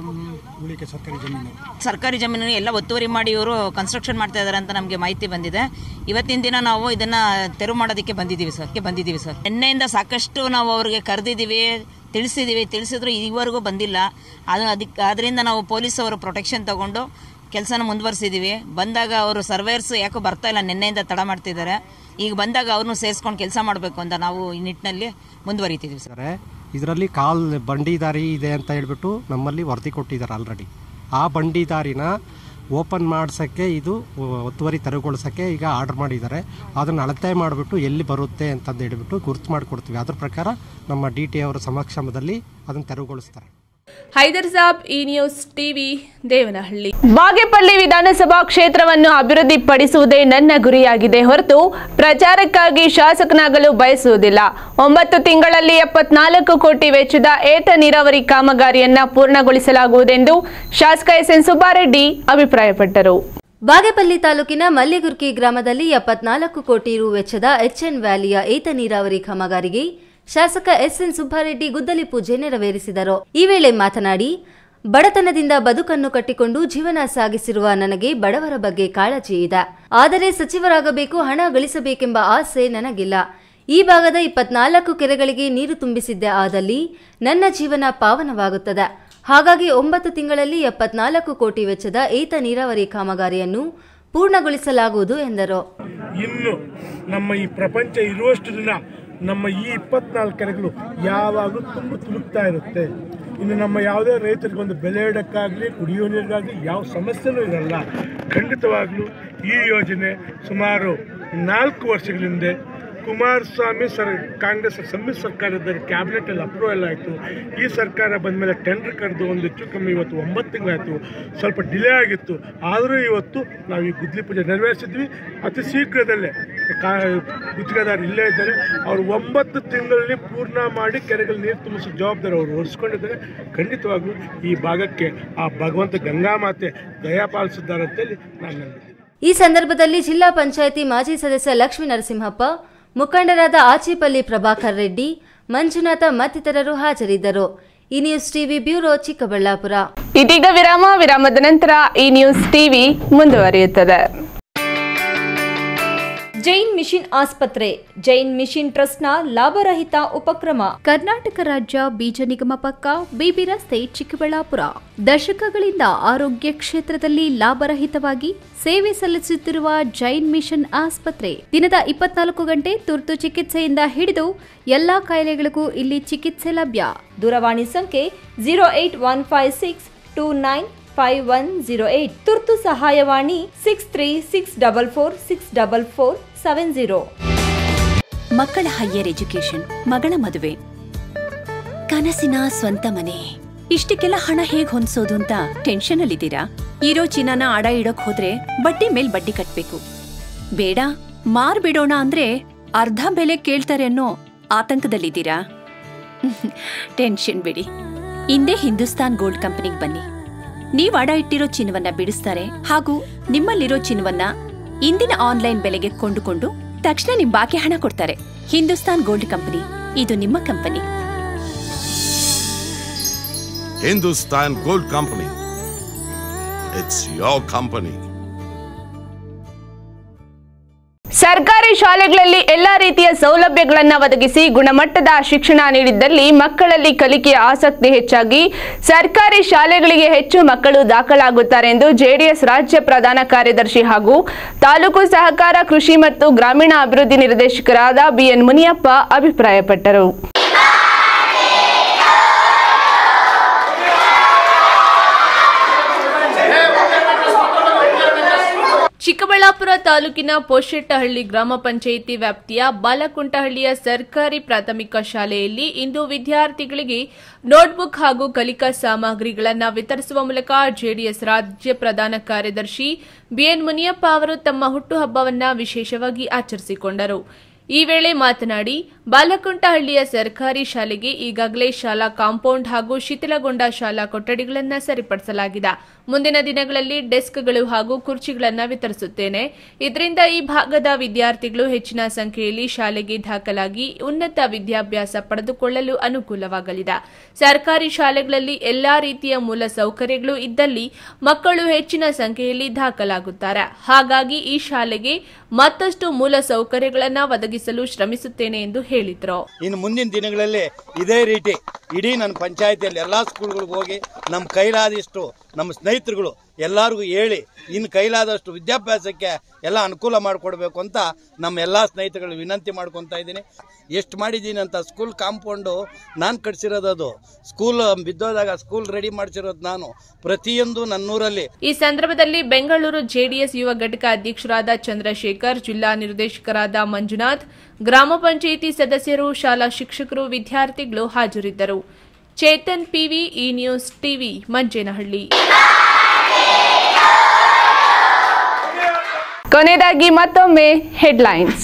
ಸರ್ಕಾರಿ ಜಮೀನು ಎಲ್ಲ ಒತ್ತುವರಿ ಮಾಡಿ ಇವರು ಕನ್ಸ್ಟ್ರಕ್ಷನ್ ಮಾಡ್ತಾ ಇದ್ದಾರೆ ಅಂತ ನಮಗೆ ಮಾಹಿತಿ ಬಂದಿದೆ ಇವತ್ತಿನ ದಿನ ನಾವು ಇದನ್ನ ತೆರವು ಮಾಡೋದಕ್ಕೆ ಬಂದಿದ್ದೀವಿ ಸರ್ ಬಂದಿದ್ದೀವಿ ಸರ್ ನಿನ್ನೆಯಿಂದ ಸಾಕಷ್ಟು ನಾವು ಅವ್ರಿಗೆ ಕರೆದಿದ್ದೀವಿ ತಿಳಿಸಿದ್ದೀವಿ ತಿಳಿಸಿದ್ರು ಈವರೆಗೂ ಬಂದಿಲ್ಲ ಅದು ಅದಕ್ಕೆ ಅದರಿಂದ ನಾವು ಪೊಲೀಸ್ ಅವರು ಪ್ರೊಟೆಕ್ಷನ್ ತಗೊಂಡು ಕೆಲಸನ ಮುಂದುವರಿಸಿದ್ದೀವಿ ಬಂದಾಗ ಅವರು ಸರ್ವೇರ್ಸ್ ಯಾಕೋ ಬರ್ತಾ ಇಲ್ಲ ನಿನ್ನೆಯಿಂದ ತಡ ಮಾಡ್ತಿದ್ದಾರೆ ಈಗ ಬಂದಾಗ ಅವ್ರನ್ನೂ ಸೇರಿಸ್ಕೊಂಡು ಕೆಲಸ ಮಾಡಬೇಕು ಅಂತ ನಾವು ಈ ನಿಟ್ಟಿನಲ್ಲಿ ಮುಂದುವರಿತಿದ್ದೀವಿ ಸರ್ ಇದರಲ್ಲಿ ಕಾಲ್ ಬಂಡಿ ದಾರಿ ಇದೆ ಅಂತ ಹೇಳ್ಬಿಟ್ಟು ನಮ್ಮಲ್ಲಿ ವರದಿ ಕೊಟ್ಟಿದ್ದಾರೆ ಆಲ್ರೆಡಿ ಆ ಬಂಡಿ ದಾರಿನ ಓಪನ್ ಮಾಡ್ಸೋಕ್ಕೆ ಇದು ಒತ್ತುವರಿ ತೆರವುಗೊಳಿಸೋಕ್ಕೆ ಈಗ ಆರ್ಡರ್ ಮಾಡಿದ್ದಾರೆ ಅದನ್ನು ಅಳತೆ ಮಾಡಿಬಿಟ್ಟು ಎಲ್ಲಿ ಬರುತ್ತೆ ಅಂತಂದು ಹೇಳ್ಬಿಟ್ಟು ಗುರ್ತು ಮಾಡಿಕೊಡ್ತೀವಿ ಅದ್ರ ಪ್ರಕಾರ ನಮ್ಮ ಡಿ ಟಿ ಅವರ ಸಮಕ್ಷಮದಲ್ಲಿ ಅದನ್ನು ತೆರವುಗೊಳಿಸ್ತಾರೆ ಹೈದರ್ ಸಾಬ್ ಈ ನ್ಯೂಸ್ ಟಿವಿ ದೇವನಹಳ್ಳಿ ಬಾಗೇಪಲ್ಲಿ ವಿಧಾನಸಭಾ ಕ್ಷೇತ್ರವನ್ನು ಅಭಿವೃದ್ಧಿಪಡಿಸುವುದೇ ನನ್ನ ಗುರಿಯಾಗಿದೆ ಹೊರತು ಪ್ರಚಾರಕ್ಕಾಗಿ ಶಾಸಕನಾಗಲು ಬಯಸುವುದಿಲ್ಲ ಒಂಬತ್ತು ತಿಂಗಳಲ್ಲಿ ಎಪ್ಪತ್ನಾಲ್ಕು ಕೋಟಿ ವೆಚ್ಚದ ಏತ ನೀರಾವರಿ ಕಾಮಗಾರಿಯನ್ನ ಪೂರ್ಣಗೊಳಿಸಲಾಗುವುದೆಂದು ಶಾಸಕ ಎಸ್ ಎನ್ ಸುಬ್ಬಾರೆಡ್ಡಿ ಅಭಿಪ್ರಾಯಪಟ್ಟರು ಬಾಗೇಪಲ್ಲಿ ತಾಲೂಕಿನ ಮಲ್ಲಿಗುರ್ಕಿ ಗ್ರಾಮದಲ್ಲಿ ಎಪ್ಪತ್ನಾಲ್ಕು ಕೋಟಿ ರು ವೆಚ್ಚದ ಎಚ್ಎನ್ ವ್ಯಾಲಿಯ ಏತ ನೀರಾವರಿ ಕಾಮಗಾರಿಗೆ ಶಾಸಕ ಎಸ್ಎನ್ ಸುಬ್ಬಾರೆಡ್ಡಿ ಗುದ್ದಲಿ ಪೂಜೆ ನೆರವೇರಿಸಿದರು ಈ ವೇಳೆ ಮಾತನಾಡಿ ಬಡತನದಿಂದ ಬದುಕನ್ನು ಕಟ್ಟಿಕೊಂಡು ಜೀವನ ಸಾಗಿಸಿರುವ ನನಗೆ ಬಡವರ ಬಗ್ಗೆ ಕಾಳಜಿ ಇದೆ ಆದರೆ ಸಚಿವರಾಗಬೇಕು ಹಣ ಗಳಿಸಬೇಕೆಂಬ ಆಸೆ ನನಗಿಲ್ಲ ಈ ಭಾಗದ ಇಪ್ಪತ್ನಾಲ್ಕು ಕೆರೆಗಳಿಗೆ ನೀರು ತುಂಬಿಸಿದ್ದೆ ಆದಲ್ಲಿ ನನ್ನ ಜೀವನ ಪಾವನವಾಗುತ್ತದೆ ಹಾಗಾಗಿ ಒಂಬತ್ತು ತಿಂಗಳಲ್ಲಿ ಎಪ್ಪತ್ನಾಲ್ಕು ಕೋಟಿ ವೆಚ್ಚದ ಏತ ನೀರಾವರಿ ಕಾಮಗಾರಿಯನ್ನು ಪೂರ್ಣಗೊಳಿಸಲಾಗುವುದು ಎಂದರು ಇನ್ನು ನಮ್ಮ ಈ ಪ್ರಪಂಚ ಇರುವಷ್ಟು ದಿನ ನಮ್ಮ ಈ ಇಪ್ಪತ್ನಾಲ್ಕು ಕೆರೆಗಳು ಯಾವಾಗಲೂ ತುಂಬ ತುಳುಕ್ತಾ ಇರುತ್ತೆ ಇನ್ನು ನಮ್ಮ ಯಾವುದೇ ರೈತರಿಗೆ ಒಂದು ಬೆಲೆ ಇಡೋಕ್ಕಾಗಲಿ ಕುಡಿಯೋ ನೀರಿಗಾಗಲಿ ಯಾವ ಸಮಸ್ಯೆನೂ ಇರಲ್ಲ ಖಂಡಿತವಾಗ್ಲೂ ಈ ಯೋಜನೆ ಸುಮಾರು ನಾಲ್ಕು ವರ್ಷಗಳ ಹಿಂದೆ ಕುಮಾರಸ್ವಾಮಿ ಸರ್ ಕಾಂಗ್ರೆಸ್ ಸಮ್ಮಿಶ್ರ ಸರ್ಕಾರದಲ್ಲಿ ಕ್ಯಾಬಿನೆಟಲ್ಲಿ ಅಪ್ರೂವಲ್ ಆಯಿತು ಈ ಸರ್ಕಾರ ಬಂದ ಮೇಲೆ ಟೆಂಡರ್ ಕರೆದು ಒಂದು ಹೆಚ್ಚು ಕಮ್ಮಿ ಇವತ್ತು ಒಂಬತ್ತು ತಿಂಗಳಾಯಿತು ಸ್ವಲ್ಪ ಡಿಲೇ ಆಗಿತ್ತು ಆದರೂ ಇವತ್ತು ನಾವು ಈ ಗುದ್ಲಿ ಪೂಜೆ ನೆರವೇರಿಸಿದ್ವಿ ಅತಿ ಶೀಘ್ರದಲ್ಲೇ ಕಾ ಗುತ್ತಿಗೆದಾರರು ಇಲ್ಲೇ ಇದ್ದಾರೆ ಅವರು ಒಂಬತ್ತು ತಿಂಗಳಲ್ಲಿ ಪೂರ್ಣ ಮಾಡಿ ಕೆರೆಗಳು ನೀರು ತುಂಬಿಸೋ ಜವಾಬ್ದಾರಿ ಅವರು ಹೊರಿಸ್ಕೊಂಡಿದ್ದಾರೆ ಖಂಡಿತವಾಗ್ಲೂ ಈ ಭಾಗಕ್ಕೆ ಆ ಭಗವಂತ ಗಂಗಾಮಾತೆ ದಯಾ ಪಾಲಿಸಿದ್ದಾರೆ ಅಂತೇಳಿ ನಾನು ನಂಬಿದ್ದೀನಿ ಈ ಸಂದರ್ಭದಲ್ಲಿ ಜಿಲ್ಲಾ ಪಂಚಾಯಿತಿ ಮಾಜಿ ಸದಸ್ಯ ಲಕ್ಷ್ಮೀ ನರಸಿಂಹಪ್ಪ ಮುಖಂಡರಾದ ಆಚಿಪಲ್ಲಿ ಪ್ರಭಾಕರ್ ರೆಡ್ಡಿ ಮಂಜುನಾಥ ಮತ್ತಿತರರು ಹಾಜರಿದ್ದರು ಈ ನ್ಯೂಸ್ ಟಿವಿ ಬ್ಯೂರೋ ಚಿಕ್ಕಬಳ್ಳಾಪುರ ಇದೀಗ ವಿರಾಮ ವಿರಾಮದ ನಂತರ ಈ ನ್ಯೂಸ್ ಟಿವಿ ಮುಂದುವರಿಯುತ್ತದೆ ಜೈನ್ ಮಿಷನ್ ಆಸ್ಪತ್ರೆ ಜೈನ್ ಮಿಷನ್ ಟ್ರಸ್ಟ್ನ ಲಾಭರಹಿತ ಉಪಕ್ರಮ ಕರ್ನಾಟಕ ರಾಜ್ಯ ಬೀಜ ನಿಗಮ ಪಕ್ಕ ಬಿಬಿ ರಸ್ತೆ ಚಿಕ್ಕಬಳ್ಳಾಪುರ ದಶಕಗಳಿಂದ ಆರೋಗ್ಯ ಕ್ಷೇತ್ರದಲ್ಲಿ ಲಾಭರಹಿತವಾಗಿ ಸೇವೆ ಸಲ್ಲಿಸುತ್ತಿರುವ ಜೈನ್ ಮಿಷನ್ ಆಸ್ಪತ್ರೆ ದಿನದ ಇಪ್ಪತ್ನಾಲ್ಕು ಗಂಟೆ ತುರ್ತು ಚಿಕಿತ್ಸೆಯಿಂದ ಹಿಡಿದು ಎಲ್ಲಾ ಕಾಯಿಲೆಗಳಿಗೂ ಇಲ್ಲಿ ಚಿಕಿತ್ಸೆ ಲಭ್ಯ ದೂರವಾಣಿ ಸಂಖ್ಯೆ zero eight one five six two nine five one zero eight ತುರ್ತು ಸಹಾಯವಾಣಿ six three six double four six double four seven zero ಮಕ್ಕಳ ಹೈಯರ್ ಎಜುಕೇಶನ್ ಮಗಳ ಮದುವೆ ಕನಸಿನ ಸ್ವಂತ ಮನೆ ಇಷ್ಟಕ್ಕೆಲ್ಲ ಹಣ ಹೇಗ್ ಹೊಂದ್ಸೋದು ಅಂತ ಟೆನ್ಷನ್ ಅಲ್ಲಿದ್ದೀರಾ ಇರೋ ಚಿನ್ನನ ಅಡ ಇಡೋಕ್ ಹೋದ್ರೆ ಬಡ್ಡಿ ಮೇಲ್ ಬಡ್ಡಿ ಕಟ್ಬೇಕು ಬೇಡ ಮಾರ್ಬಿಡೋಣ ಅಂದ್ರೆ ಅರ್ಧ ಬೆಲೆ ಕೇಳ್ತಾರೆ ಅನ್ನೋ ಆತಂಕದಲ್ಲಿದ್ದೀರಾ ಟೆನ್ಷನ್ ಬಿಡಿ ಹಿಂದೆ ಹಿಂದೂಸ್ತಾನ್ ಗೋಲ್ಡ್ ಕಂಪನಿಗೆ ಬನ್ನಿ ನೀವ್ ಅಡ ಇಟ್ಟಿರೋ ಚಿನ್ನವನ್ನ ಬಿಡಿಸ್ತಾರೆ ಹಾಗೂ ನಿಮ್ಮಲ್ಲಿರೋ ಚಿನ್ನವನ್ನ ಇಂದಿನ ಆನ್ಲೈನ್ ಬೆಲೆಗೆ ಕೊಂಡುಕೊಂಡು ತಕ್ಷಣ ನಿಮ್ ಬಾಕಿ ಹಣ ಕೊಡ್ತಾರೆ ಹಿಂದೂಸ್ತಾನ್ ಗೋಲ್ಡ್ ಕಂಪನಿ ಇದು ನಿಮ್ಮ company Hindustan Gold Company. It's your company. ಸರ್ಕಾರಿ ಶಾಲೆಗಳಲ್ಲಿ ಎಲ್ಲಾ ರೀತಿಯ ಸೌಲಭ್ಯಗಳನ್ನು ಒದಗಿಸಿ ಗುಣಮಟ್ಟದ ಶಿಕ್ಷಣ ನೀಡಿದ್ದಲ್ಲಿ ಮಕ್ಕಳಲ್ಲಿ ಕಲಿಕೆಯ ಆಸಕ್ತಿ ಹೆಚ್ಚಾಗಿ ಸರ್ಕಾರಿ ಶಾಲೆಗಳಿಗೆ ಹೆಚ್ಚು ಮಕ್ಕಳು ದಾಖಲಾಗುತ್ತಾರೆ ಎಂದು ಜೆಡಿಎಸ್ ರಾಜ್ಯ ಪ್ರಧಾನ ಕಾರ್ಯದರ್ಶಿ ಹಾಗೂ ತಾಲೂಕು ಸಹಕಾರ ಕೃಷಿ ಮತ್ತು ಗ್ರಾಮೀಣ ಅಭಿವೃದ್ಧಿ ನಿರ್ದೇಶಕರಾದ ಬಿಎನ್ ಮುನಿಯಪ್ಪ ಅಭಿಪ್ರಾಯಪಟ್ಟರು ಚಿಕ್ಕಬಳ್ಳಾಪುರ ತಾಲೂಕಿನ ಪೋಶೆಟ್ಟಹಳ್ಳಿ ಗ್ರಾಮ ಪಂಚಾಯಿತಿ ವ್ಯಾಪ್ತಿಯ ಬಾಲಕುಂಟಹಳ್ಳಿಯ ಸರ್ಕಾರಿ ಪ್ರಾಥಮಿಕ ಶಾಲೆಯಲ್ಲಿ ಇಂದು ವಿದ್ಯಾರ್ಥಿಗಳಿಗೆ ನೋಟ್ಬುಕ್ ಹಾಗೂ ಕಲಿಕಾ ಸಾಮಗ್ರಿಗಳನ್ನು ವಿತರಿಸುವ ಮೂಲಕ ಜೆಡಿಎಸ್ ರಾಜ್ಯ ಪ್ರಧಾನ ಕಾರ್ಯದರ್ಶಿ ಬಿಎನ್ ಮುನಿಯಪ್ಪ ಅವರು ತಮ್ಮ ಹುಟ್ಟುಹಬ್ಬವನ್ನು ವಿಶೇಷವಾಗಿ ಆಚರಿಸಿಕೊಂಡರು ಈ ವೇಳೆ ಮಾತನಾಡಿ ಬಾಲಕುಂಟಹಳ್ಳಿಯ ಸರ್ಕಾರಿ ಶಾಲೆಗೆ ಈಗಾಗಲೇ ಶಾಲಾ ಕಾಂಪೌಂಡ್ ಹಾಗೂ ಶಿಥಿಲಗೊಂಡ ಶಾಲಾ ಕೊಠಡಿಗಳನ್ನು ಸರಿಪಡಿಸಲಾಗಿದೆ ಮುಂದಿನ ದಿನಗಳಲ್ಲಿ ಡೆಸ್ಕ್ಗಳು ಹಾಗೂ ಕುರ್ಚಿಗಳನ್ನು ವಿತರಿಸುತ್ತೇನೆ ಇದರಿಂದ ಈ ಭಾಗದ ವಿದ್ಯಾರ್ಥಿಗಳು ಹೆಚ್ಚಿನ ಸಂಖ್ಯೆಯಲ್ಲಿ ಶಾಲೆಗೆ ದಾಖಲಾಗಿ ಉನ್ನತ ವಿದ್ಯಾಭ್ಯಾಸ ಪಡೆದುಕೊಳ್ಳಲು ಅನುಕೂಲವಾಗಲಿದೆ ಸರ್ಕಾರಿ ಶಾಲೆಗಳಲ್ಲಿ ಎಲ್ಲಾ ರೀತಿಯ ಮೂಲ ಸೌಕರ್ಯಗಳು ಇದ್ದಲ್ಲಿ ಮಕ್ಕಳು ಹೆಚ್ಚಿನ ಸಂಖ್ಯೆಯಲ್ಲಿ ದಾಖಲಾಗುತ್ತಾರೆ ಹಾಗಾಗಿ ಈ ಶಾಲೆಗೆ ಮತ್ತಷ್ಟು ಮೂಲ ಸೌಕರ್ಯಗಳನ್ನು ಒದಗಿಸಲು ಶ್ರಮಿಸುತ್ತೇನೆ ಎಂದು ಹೇಳಿದರು ಇನ್ನು ಮುಂದಿನ ದಿನಗಳಲ್ಲಿ ಇದೇ ರೀತಿ ಇಡೀ ನನ್ನ ಪಂಚಾಯತಿಯಲ್ಲಿ ಎಲ್ಲ ಸ್ಕೂಲ್ಗಳಿಗೆ ಹೋಗಿ ನಮ್ಮ ಕೈಲಾದಷ್ಟು ನಮ್ಮ ಸ್ನೇಹಿತರುಗಳು ಎಲ್ಲರಿಗೂ ಹೇಳಿ ಇನ್ನು ಕೈಲಾದಷ್ಟು ವಿದ್ಯಾಭ್ಯಾಸಕ್ಕೆ ಎಲ್ಲ ಅನುಕೂಲ ಮಾಡಿಕೊಡ್ಬೇಕು ಅಂತ ನಮ್ಮ ಎಲ್ಲ ಸ್ನೇಹಿತರುಗಳು ವಿನಂತಿ ಮಾಡ್ಕೊತಾ ಇದ್ದೀನಿ ಎಷ್ಟು ಮಾಡಿದ್ದೀನಿ ಅಂತ ಸ್ಕೂಲ್ ಕಾಂಪೌಂಡು ನಾನು ಕಟ್ಸಿರೋದು ಅದು ಸ್ಕೂಲ್ ಬಿದ್ದೋದಾಗ ಸ್ಕೂಲ್ ರೆಡಿ ಮಾಡಿಸಿರೋದು ನಾನು ಪ್ರತಿಯೊಂದು ನನ್ನೂರಲ್ಲಿ ಈ ಸಂದರ್ಭದಲ್ಲಿ ಬೆಂಗಳೂರು ಜೆಡಿಎಸ್ ಯುವ ಘಟಕ ಅಧ್ಯಕ್ಷರಾದ ಚಂದ್ರಶೇಖರ್ ಜಿಲ್ಲಾ ನಿರ್ದೇಶಕರಾದ ಮಂಜುನಾಥ್ ಗ್ರಾಮ ಪಂಚಾಯಿತಿ ಸದಸ್ಯರು ಶಾಲಾ ಶಿಕ್ಷಕರು ವಿದ್ಯಾರ್ಥಿಗಳು ಹಾಜರಿದ್ದರು Chetan PV E news TV Manjenahalli ಕೊನೆಯದಾಗಿ ಮತ್ತೊಮ್ಮೆ ಹೆಡ್ಲೈನ್ಸ್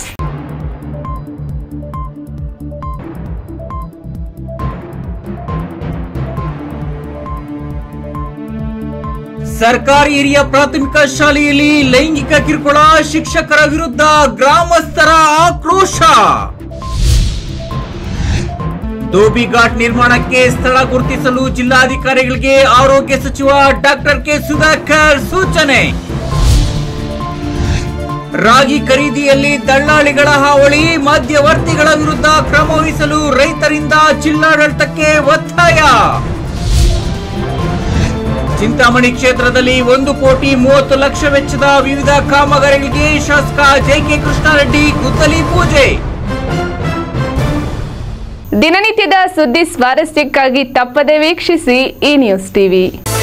ಸರ್ಕಾರಿ ಹಿರಿಯ ಪ್ರಾಥಮಿಕ ಶಾಲೆಯಲ್ಲಿ ಲೈಂಗಿಕ ಕಿರುಕುಳ ಶಿಕ್ಷಕರ ವಿರುದ್ಧ ಗ್ರಾಮಸ್ಥರ ಆಕ್ರೋಶ ಧೋಬಿಘಾಟ್ ನಿರ್ಮಾಣಕ್ಕೆ ಸ್ಥಳ ಗುರುತಿಸಲು ಜಿಲ್ಲಾಧಿಕಾರಿಗಳಿಗೆ ಆರೋಗ್ಯ ಸಚಿವ ಡಾಕ್ಟರ್ ಕೆ ಸುಧಾಕರ್ ಸೂಚನೆ ರಾಗಿ ಖರೀದಿಯಲ್ಲಿ ದಳ್ಳಾಳಿಗಳ ಹಾವಳಿ ಮಧ್ಯವರ್ತಿಗಳ ವಿರುದ್ಧ ಕ್ರಮ ವಹಿಸಲು ರೈತರಿಂದ ಜಿಲ್ಲಾಡಳಿತಕ್ಕೆ ಒತ್ತಾಯ ಚಿಂತಾಮಣಿ ಕ್ಷೇತ್ರದಲ್ಲಿ ಒಂದು ಕೋಟಿ ಮೂವತ್ತು ಲಕ್ಷ ವೆಚ್ಚದ ವಿವಿಧ ಕಾಮಗಾರಿಗಳಿಗೆ ಶಾಸಕ ಜೆಕೆ ಕೃಷ್ಣಾರೆಡ್ಡಿ ಗುದ್ದಲಿ ಪೂಜೆ ದಿನನಿತ್ಯದ ಸುದ್ದಿ ಸ್ವಾರಸ್ಯಕ್ಕಾಗಿ ತಪ್ಪದೆ ವೀಕ್ಷಿಸಿ ಈ ನ್ಯೂಸ್ ಟಿವಿ